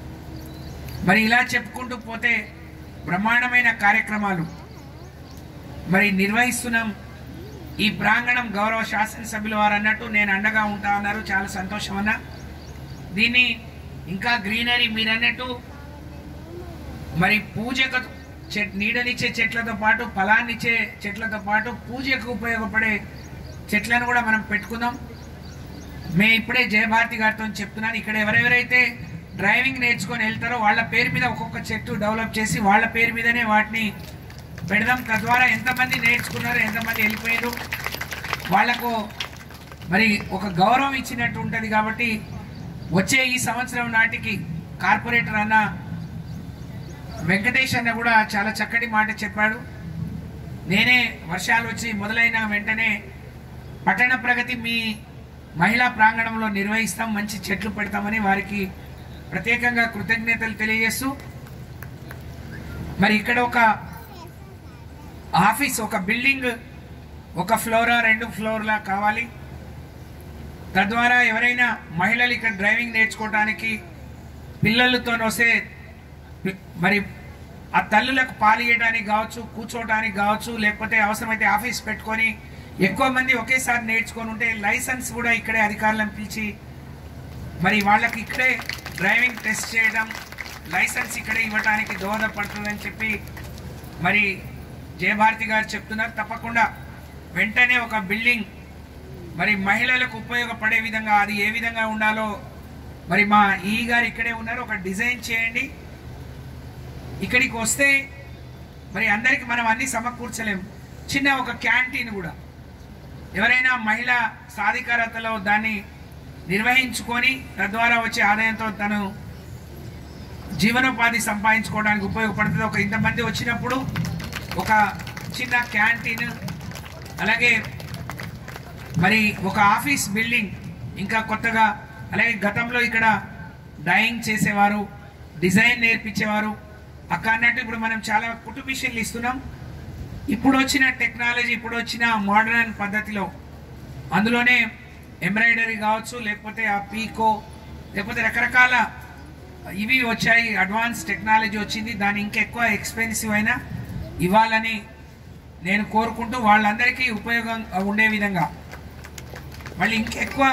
మరి ఇలా చెప్పుకుంటూ పోతే బ్రహ్మాండమైన కార్యక్రమాలు మరి నిర్వహిస్తున్నాం ఈ ప్రాంగణం గౌరవ శాసనసభ్యుల వారు అన్నట్టు నేను అండగా ఉంటా అన్నారు చాలా సంతోషం అన్న దీన్ని ఇంకా గ్రీనరీ మీరు అన్నట్టు మరి పూజకు చెట్ నీడనిచ్చే చెట్లతో పాటు ఫలాన్నిచ్చే చెట్లతో పాటు పూజకు ఉపయోగపడే చెట్లను కూడా మనం పెట్టుకుందాం మేము ఇప్పుడే జయభారతి గారితో చెప్తున్నాను ఇక్కడ ఎవరెవరైతే డ్రైవింగ్ నేర్చుకొని వెళ్తారో వాళ్ళ పేరు మీద ఒక్కొక్క చెట్టు డెవలప్ చేసి వాళ్ళ పేరు మీదనే వాటిని పెడదాం తద్వారా ఎంతమంది నేర్చుకున్నారు ఎంతమంది వెళ్ళిపోయారు వాళ్లకు మరి ఒక గౌరవం ఇచ్చినట్టు ఉంటుంది కాబట్టి వచ్చే ఈ సంవత్సరం నాటికి కార్పొరేటర్ అన్న వెంకటేష్ అన్న కూడా చాలా చక్కటి మాట చెప్పాడు నేనే వర్షాలు వచ్చి మొదలైన వెంటనే పట్టణ ప్రగతి మీ మహిళా ప్రాంగణంలో నిర్వహిస్తాం మంచి చెట్లు పెడతామని వారికి ప్రత్యేకంగా కృతజ్ఞతలు తెలియజేస్తూ మరి ఇక్కడ ఒక ఆఫీస్ ఒక బిల్డింగ్ ఒక ఫ్లోరా రెండు ఫ్లోర్లా కావాలి తద్వారా ఎవరైనా మహిళలు ఇక్కడ డ్రైవింగ్ నేర్చుకోవడానికి పిల్లలతో వస్తే పి- మరి ఆ తల్లులకు పాలియడానికి కావచ్చు కూర్చోవడానికి కావచ్చు లేకపోతే అవసరమైతే ఆఫీస్ పెట్టుకొని ఎక్కువ మంది ఒకేసారి నేర్చుకొని ఉంటే లైసెన్స్ కూడా ఇక్కడే అధికారులను పిలిచి మరి వాళ్ళకి ఇక్కడే డ్రైవింగ్ టెస్ట్ చేయడం లైసెన్స్ ఇక్కడే ఇవ్వడానికి దోహదపడుతుందని చెప్పి మరి జయభారతి గారు చెప్తున్నారు తప్పకుండా వెంటనే ఒక బిల్డింగ్ మరి మహిళలకు ఉపయోగపడే విధంగా అది ఏ విధంగా ఉండాలో మరి మా ఈ గారు ఇక్కడే ఉన్నారు ఒక డిజైన్ చేయండి ఇక్కడికి వస్తే మరి అందరికి మనం అన్ని సమకూర్చలేం చిన్న ఒక క్యాంటీన్ కూడా ఎవరైనా మహిళ సాధికారతలో దాన్ని నిర్వహించుకొని తద్వారా వచ్చే ఆదాయంతో తను జీవనోపాధి సంపాదించుకోవడానికి ఉపయోగపడుతుంది ఒక ఇంతమంది వచ్చినప్పుడు ఒక చిన్న క్యాంటీన్ అలాగే మరి ఒక ఆఫీస్ బిల్డింగ్ ఇంకా కొత్తగా అలాగే గతంలో ఇక్కడ డైయింగ్ చేసేవారు డిజైన్ నేర్పించేవారు అక్క అన్నట్టు ఇప్పుడు మనం చాలా కుట్టు మిషన్లు ఇస్తున్నాం ఇప్పుడు వచ్చిన టెక్నాలజీ ఇప్పుడు వచ్చిన మోడర్న్ పద్ధతిలో అందులోనే ఎంబ్రాయిడరీ కావచ్చు లేకపోతే ఆ పీకో లేకపోతే రకరకాల ఇవి వచ్చాయి అడ్వాన్స్ టెక్నాలజీ వచ్చింది దాని ఇంకెక్కువ ఎక్స్పెన్సివ్ అయినా ఇవ్వాలని నేను కోరుకుంటూ వాళ్ళందరికీ ఉపయోగం ఉండే విధంగా మళ్ళీ ఇంకెక్కువ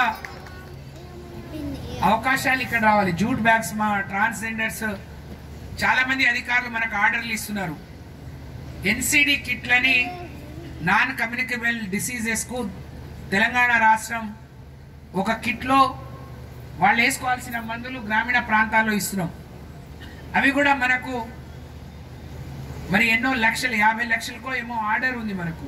అవకాశాలు ఇక్కడ రావాలి జూట్ బ్యాగ్స్ మా ట్రాన్స్జెండర్స్ చాలా మంది అధికారులు మనకు ఆర్డర్లు ఇస్తున్నారు ఎన్సిడి కిట్లని నాన్ కమ్యూనికబుల్ డిసీజెస్కు తెలంగాణ రాష్ట్రం ఒక కిట్లో వాళ్ళు వేసుకోవాల్సిన మందులు గ్రామీణ ప్రాంతాల్లో ఇస్తున్నాం అవి కూడా మనకు మరి ఎన్నో లక్షలు యాభై లక్షలకో ఏమో ఆర్డర్ ఉంది మనకు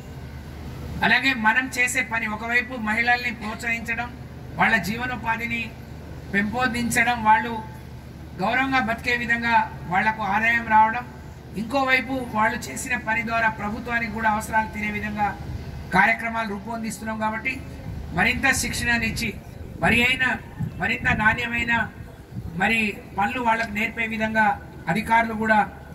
అలాగే మనం చేసే పని ఒకవైపు మహిళల్ని ప్రోత్సహించడం వాళ్ళ జీవనోపాధిని పెంపొందించడం వాళ్ళు గౌరవంగా బతికే విధంగా వాళ్లకు ఆదాయం రావడం ఇంకోవైపు వాళ్ళు చేసిన పని ద్వారా ప్రభుత్వానికి కూడా అవసరాలు తీరే విధంగా కార్యక్రమాలు రూపొందిస్తున్నాం కాబట్టి మరింత శిక్షణనిచ్చి మరి అయిన మరింత నాణ్యమైన మరి పనులు వాళ్ళకు నేర్పే విధంగా అధికారులు కూడా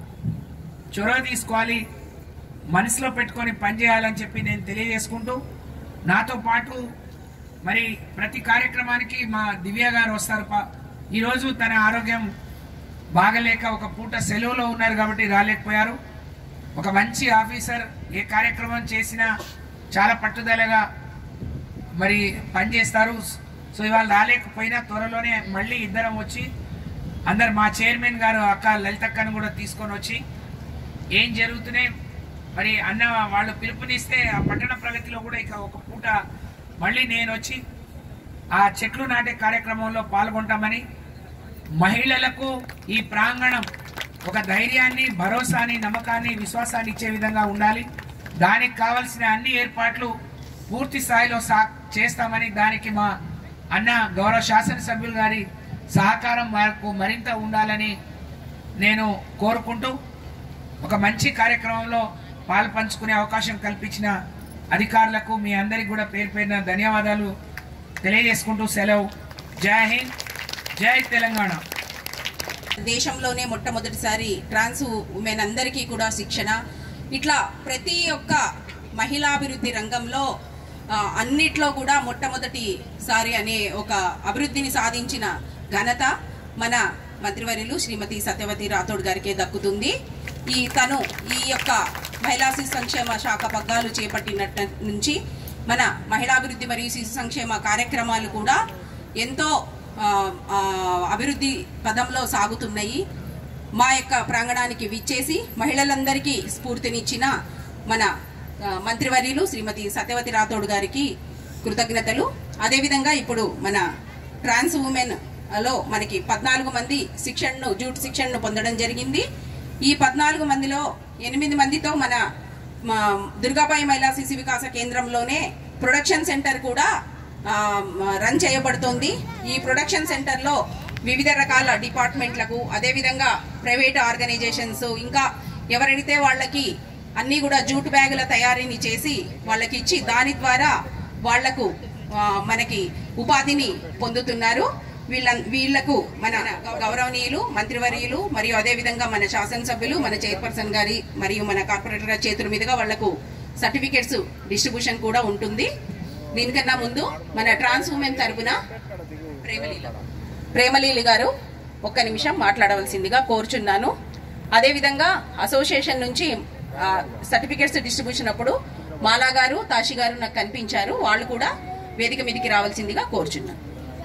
చొరవ తీసుకోవాలి మనసులో పెట్టుకొని పనిచేయాలని చెప్పి నేను తెలియజేసుకుంటూ నాతో పాటు మరి ప్రతి కార్యక్రమానికి మా దివ్య గారు వస్తారు పా- ఈరోజు తన ఆరోగ్యం బాగలేక ఒక పూట సెలవులో ఉన్నారు కాబట్టి రాలేకపోయారు ఒక మంచి ఆఫీసర్ ఏ కార్యక్రమం చేసినా చాలా పట్టుదలగా మరి పనిచేస్తారు సో ఇవాళ రాలేకపోయినా త్వరలోనే మళ్ళీ ఇద్దరం వచ్చి అందరు మా చైర్మన్ గారు అక్క లలితక్కను కూడా తీసుకొని వచ్చి ఏం జరుగుతున్నాయి మరి అన్న వాళ్ళు పిలుపునిస్తే ఆ పట్టణ ప్రగతిలో కూడా ఇక ఒక పూట మళ్ళీ నేను వచ్చి ఆ చెట్లు నాటే కార్యక్రమంలో పాల్గొంటామని మహిళలకు ఈ ప్రాంగణం ఒక ధైర్యాన్ని భరోసాని నమ్మకాన్ని విశ్వాసాన్ని ఇచ్చే విధంగా ఉండాలి దానికి కావలసిన అన్ని ఏర్పాట్లు పూర్తి స్థాయిలో సా చేస్తామని దానికి మా అన్న గౌరవ శాసనసభ్యులు గారి సహకారం మాకు మరింత ఉండాలని నేను కోరుకుంటూ ఒక మంచి కార్యక్రమంలో పాలు పంచుకునే అవకాశం కల్పించిన అధికారులకు మీ అందరికి కూడా పేరు పేరున ధన్యవాదాలు తెలియజేసుకుంటూ సెలవు జై హింద్ జై తెలంగాణ దేశంలోనే మొట్టమొదటిసారి ట్రాన్స్ ఉమెన్ అందరికీ కూడా శిక్షణ ఇట్లా ప్రతి ఒక్క మహిళాభివృద్ధి రంగంలో ఆ, అన్నిట్లో కూడా మొట్టమొదటిసారి అనే ఒక అభివృద్ధిని సాధించిన ఘనత మన మంత్రివర్యులు శ్రీమతి సత్యవతి రాథోడ్ గారికే దక్కుతుంది ఈ తను ఈ యొక్క మహిళా శిశు సంక్షేమ శాఖ పగ్గాలు చేపట్టినట్టు నుంచి మన మహిళాభివృద్ధి మరియు శిశు సంక్షేమ కార్యక్రమాలు కూడా ఎంతో ఆ, ఆ, అభివృద్ధి పదంలో సాగుతున్నాయి మా యొక్క ప్రాంగణానికి విచ్చేసి మహిళలందరికీ స్ఫూర్తినిచ్చిన మన ఆ, మంత్రివర్యులు శ్రీమతి సత్యవతి రాథోడ్ గారికి కృతజ్ఞతలు అదేవిధంగా ఇప్పుడు మన ట్రాన్స్ ఉమెన్ లో మనకి పద్నాలుగు మంది శిక్షణను జూట్ శిక్షణను పొందడం జరిగింది ఈ పద్నాలుగు మందిలో ఎనిమిది మందితో మన మా దుర్గాబాయి మహిళా శిశు వికాస కేంద్రంలోనే ప్రొడక్షన్ సెంటర్ కూడా ఆ, రన్ చేయబడుతోంది ఈ ప్రొడక్షన్ సెంటర్లో వివిధ రకాల డిపార్ట్మెంట్లకు అదేవిధంగా ప్రైవేట్ ఆర్గనైజేషన్స్ ఇంకా ఎవరైతే వాళ్ళకి అన్ని కూడా జూట్ బ్యాగుల తయారీని చేసి వాళ్ళకి ఇచ్చి దాని ద్వారా వాళ్లకు ఆ, మనకి ఉపాధిని పొందుతున్నారు వీళ్ళ వీళ్లకు మన గౌరవనీయులు మంత్రివర్యులు మరియు అదేవిధంగా మన శాసనసభ్యులు మన చైర్పర్సన్ గారి మరియు మన కార్పొరేటర్ గారి చేతుల మీదుగా వాళ్లకు సర్టిఫికెట్స్ డిస్ట్రిబ్యూషన్ కూడా ఉంటుంది దీనికన్నా ముందు మన ట్రాన్స్ ఉమెన్ తరపున ప్రేమలీల ప్రేమలీలి గారు ఒక్క నిమిషం మాట్లాడవలసిందిగా కోరుచున్నాను అదేవిధంగా అసోసియేషన్ నుంచి ఆ, సర్టిఫికెట్స్ డిస్ట్రిబ్యూషన్ అప్పుడు మాలా గారు తాషి గారు నాకు కనిపించారు వాళ్ళు కూడా వేదిక మీదకి రావాల్సిందిగా కోరుచున్నాను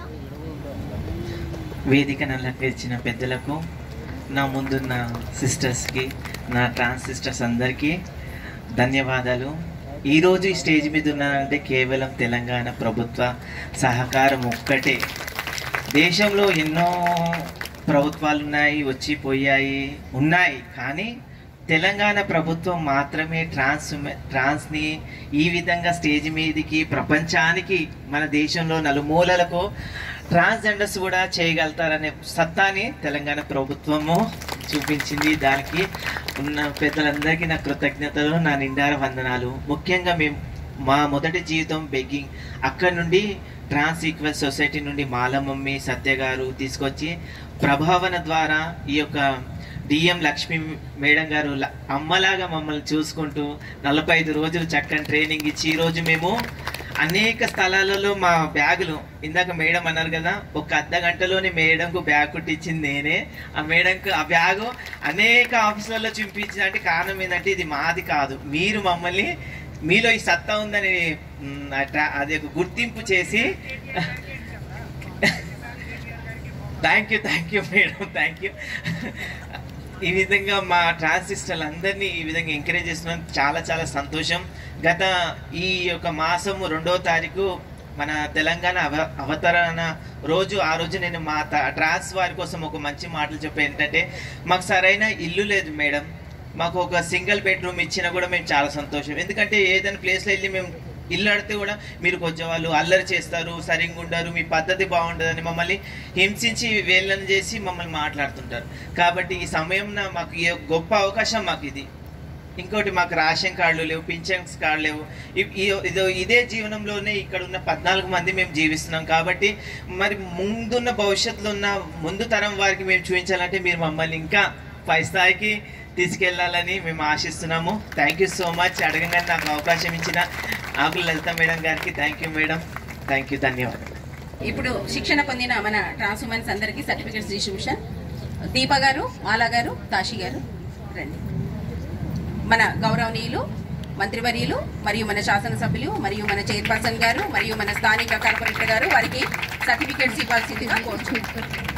వేదికను అలంకరించిన పెద్దలకు నా ముందున్న సిస్టర్స్కి నా ట్రాన్స్ సిస్టర్స్ అందరికీ ధన్యవాదాలు ఈరోజు ఈ స్టేజ్ మీద ఉన్నానంటే కేవలం తెలంగాణ ప్రభుత్వ సహకారం ఒక్కటే దేశంలో ఎన్నో ప్రభుత్వాలు ఉన్నాయి వచ్చి పోయాయి ఉన్నాయి కానీ తెలంగాణ ప్రభుత్వం మాత్రమే ట్రాన్స్ ట్రాన్స్ని ఈ విధంగా స్టేజ్ మీదకి ప్రపంచానికి మన దేశంలో నలుమూలలకు ట్రాన్స్జెండర్స్ కూడా చేయగలుగుతారనే సత్తాని తెలంగాణ ప్రభుత్వము చూపించింది దానికి ఉన్న పెద్దలందరికీ నా కృతజ్ఞతలు నా నిండార వందనాలు ముఖ్యంగా మేము మా మొదటి జీవితం బెగ్గింగ్ అక్కడ నుండి ట్రాన్స్ ఈక్వల్ సొసైటీ నుండి మాలమమ్మి సత్య గారు తీసుకొచ్చి ప్రభావన ద్వారా ఈ యొక్క డిఎం లక్ష్మి మేడం గారు ల- అమ్మలాగా మమ్మల్ని చూసుకుంటూ నలభై ఐదు రోజులు చక్కని ట్రైనింగ్ ఇచ్చి ఈరోజు మేము అనేక స్థలాలలో మా బ్యాగులు ఇందాక మేడం అన్నారు కదా ఒక అర్ధ గంటలోనే మేడంకు బ్యాగ్ కుట్టించింది నేనే ఆ మేడంకు ఆ బ్యాగు అనేక ఆఫీసులలో చూపించిన అంటే కారణం ఏంటంటే ఇది మాది కాదు మీరు మమ్మల్ని మీలో ఈ సత్తా ఉందని మ్, అట్రా- అది ఒక గుర్తింపు చేసి thank you thank you madam thank you ఈ విధంగా మా ట్రాన్సిస్టర్లు అందరినీ ఈ విధంగా ఎంకరేజ్ చేస్తున్నాం చాలా చాలా సంతోషం గత ఈ యొక్క మాసము రెండవ తారీఖు మన తెలంగాణ అవ అవతరణ రోజు ఆ రోజు నేను మా త- ట్రాన్స్ వారి కోసం ఒక మంచి మాటలు చెప్పే ఏంటంటే మాకు సరైన ఇల్లు లేదు మేడం మాకు ఒక సింగిల్ బెడ్రూమ్ ఇచ్చినా కూడా మేము చాలా సంతోషం ఎందుకంటే ఏదైనా ప్లేస్లో వెళ్ళి మేము ఇల్లు అడితే కూడా మీరు కొంచెం వాళ్ళు అల్లరి చేస్తారు సరిగ్గా ఉండరు మీ పద్ధతి బాగుండదని మమ్మల్ని హింసించి వేళ్ళని చేసి మమ్మల్ని మాట్లాడుతుంటారు కాబట్టి ఈ సమయం మాకు ఈ గొప్ప అవకాశం మాకు ఇది ఇంకోటి మాకు రేషన్ కార్డులు లేవు పింఛన్స్ కార్డు లేవు ఇ- ఈ- ఇదో ఇదే జీవనంలోనే ఇక్కడ ఉన్న పద్నాలుగు మంది మేము జీవిస్తున్నాం కాబట్టి మరి ముందున్న భవిష్యత్తులో ఉన్న ముందు తరం వారికి మేము చూపించాలంటే మీరు మమ్మల్ని ఇంకా పై స్థాయికి తీసుకెళ్లాలని మేము ఆశిస్తున్నాము థ్యాంక్ యూ సో మచ్ అడగంగానే నాకు అవకాశం ఇచ్చిన ఆకుల లలిత మేడం గారికి thank you madam thank you ధన్యవాదాలు ఇప్పుడు శిక్షణ పొందిన మన ట్రాన్స్ ఉమెన్స్ అందరికీ సర్టిఫికేట్స్ డిస్ట్రిబ్యూషన్ దీప గారు మాలా గారు తాషి గారు రండి మన గౌరవనీయులు మంత్రివర్యులు మరియు మన శాసనసభ్యులు మరియు మన చైర్పర్సన్ గారు మరియు మన స్థానిక కార్పొరేటర్ గారు వారికి సర్టిఫికేట్స్ ఇవ్వాల్సిందిగా కోరుచున్నాను